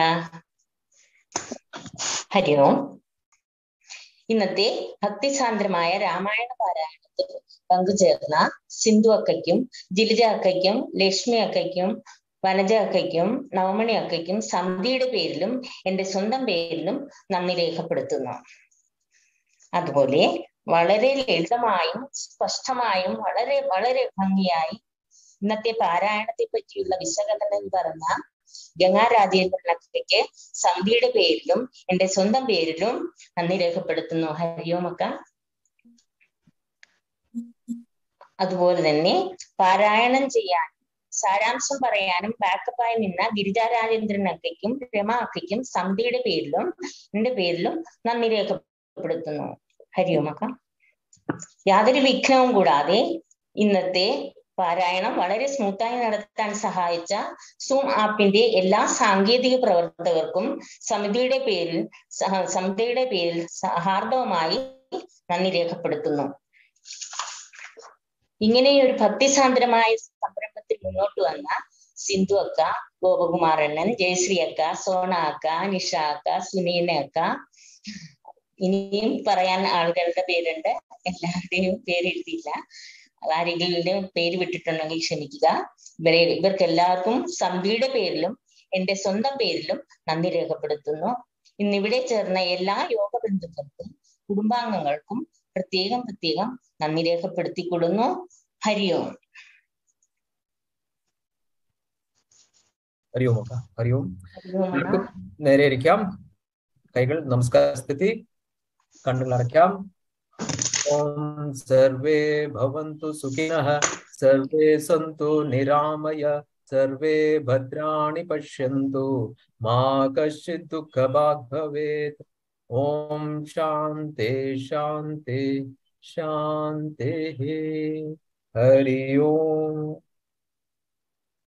ഹരി ഓം ഇന്നത്തെ ഭക്തിസാന്ദ്രമായ രാമായണ പാരായണത്തിൽ പങ്കുചേർന്ന സിന്ധു അക്കയ്ക്കും ജിലിജ അക്കയ്ക്കും ലക്ഷ്മി അക്കയ്ക്കും വനജ അക്കയ്ക്കും നവമണി അക്കയ്ക്കും സന്ധ്യയുടെ പേരിലും എന്റെ സ്വന്തം പേരിലും നന്ദി രേഖപ്പെടുത്തുന്നു അതുപോലെ വളരെ ലളിതമായും സ്പഷ്ടമായും വളരെ വളരെ ഭംഗിയായി ഇന്നത്തെ പാരായണത്തെ പറ്റിയുള്ള വിശകലനം പറഞ്ഞ ഗംഗാ രാജേന്ദ്രനക്കയ്ക്ക് സന്ധ്യയുടെ പേരിലും എന്റെ സ്വന്തം പേരിലും നന്ദി രേഖപ്പെടുത്തുന്നു ഹരിയോമക്ക അതുപോലെ തന്നെ പാരായണം ചെയ്യാൻ സാരാംശം പറയാനും ബാക്കപ്പായി നിന്ന ഗിരിജാ രാജേന്ദ്രൻ അക്കയ്ക്കും രമ അക്കയ്ക്കും സന്ധ്യയുടെ പേരിലും എന്റെ പേരിലും നന്ദി രേഖപ്പെടുത്തുന്നു ഹരിയോമക്ക യാതൊരു വിഘ്നവും കൂടാതെ ഇന്നത്തെ പാരായണം വളരെ സ്മൂത്തായി നടത്താൻ സഹായിച്ച സൂം ആപ്പിന്റെ എല്ലാ സാങ്കേതിക പ്രവർത്തകർക്കും സമിതിയുടെ പേരിൽ സഹ- സമിതിയുടെ പേരിൽ ഹാർദവമായി നന്ദി രേഖപ്പെടുത്തുന്നു ഇങ്ങനെയൊരു ഭക്തിസാന്ദ്രമായ സംരംഭത്തിൽ മുന്നോട്ട് വന്ന സിന്ധു അക്ക ഗോപകുമാരണ്ണൻ ജയശ്രീ അക്ക സോണ അക്ക നിഷ അക്ക സുനീന അക്ക ഇനിയും പറയാൻ ആളുകളുടെ പേരുണ്ട് എല്ലാവരുടെയും പേര് എഴുതിയില്ല ആരെങ്കിലും പേര് വിട്ടിട്ടുണ്ടെങ്കിൽ ക്ഷമിക്കുക ഇവരെ ഇവർക്ക് എല്ലാവർക്കും സന്ധിയുടെ പേരിലും എന്റെ സ്വന്തം പേരിലും നന്ദി രേഖപ്പെടുത്തുന്നു ഇന്നിവിടെ ചേർന്ന എല്ലാ യോഗ ബന്ധുക്കൾക്കും കുടുംബാംഗങ്ങൾക്കും പ്രത്യേകം പ്രത്യേകം നന്ദി രേഖപ്പെടുത്തിക്കൊള്ളുന്നു ഹരി ഓം ഹരി ഓം അക്ക ഹരി ഓം ഹരി ഓം അണ്ണ. എല്ലാവർക്കും നേരെ ഇരിക്കാം കൈകൾ നമസ്കാര സ്ഥിതി കണ്ണുകൾ അടയ്ക്കാം ഓം സർവേ ഭവന്തു സുഖിനഃ സർവേ സന്തു നിരാമയ സർവേ ഭദ്രാണി പശ്യന്തു മാ കശ്ചിത് ദുഃഖഭാഗ് ഭവേത് ഓം ശാന്തി ശാന്തി ശാന്തി ഹരി ഓം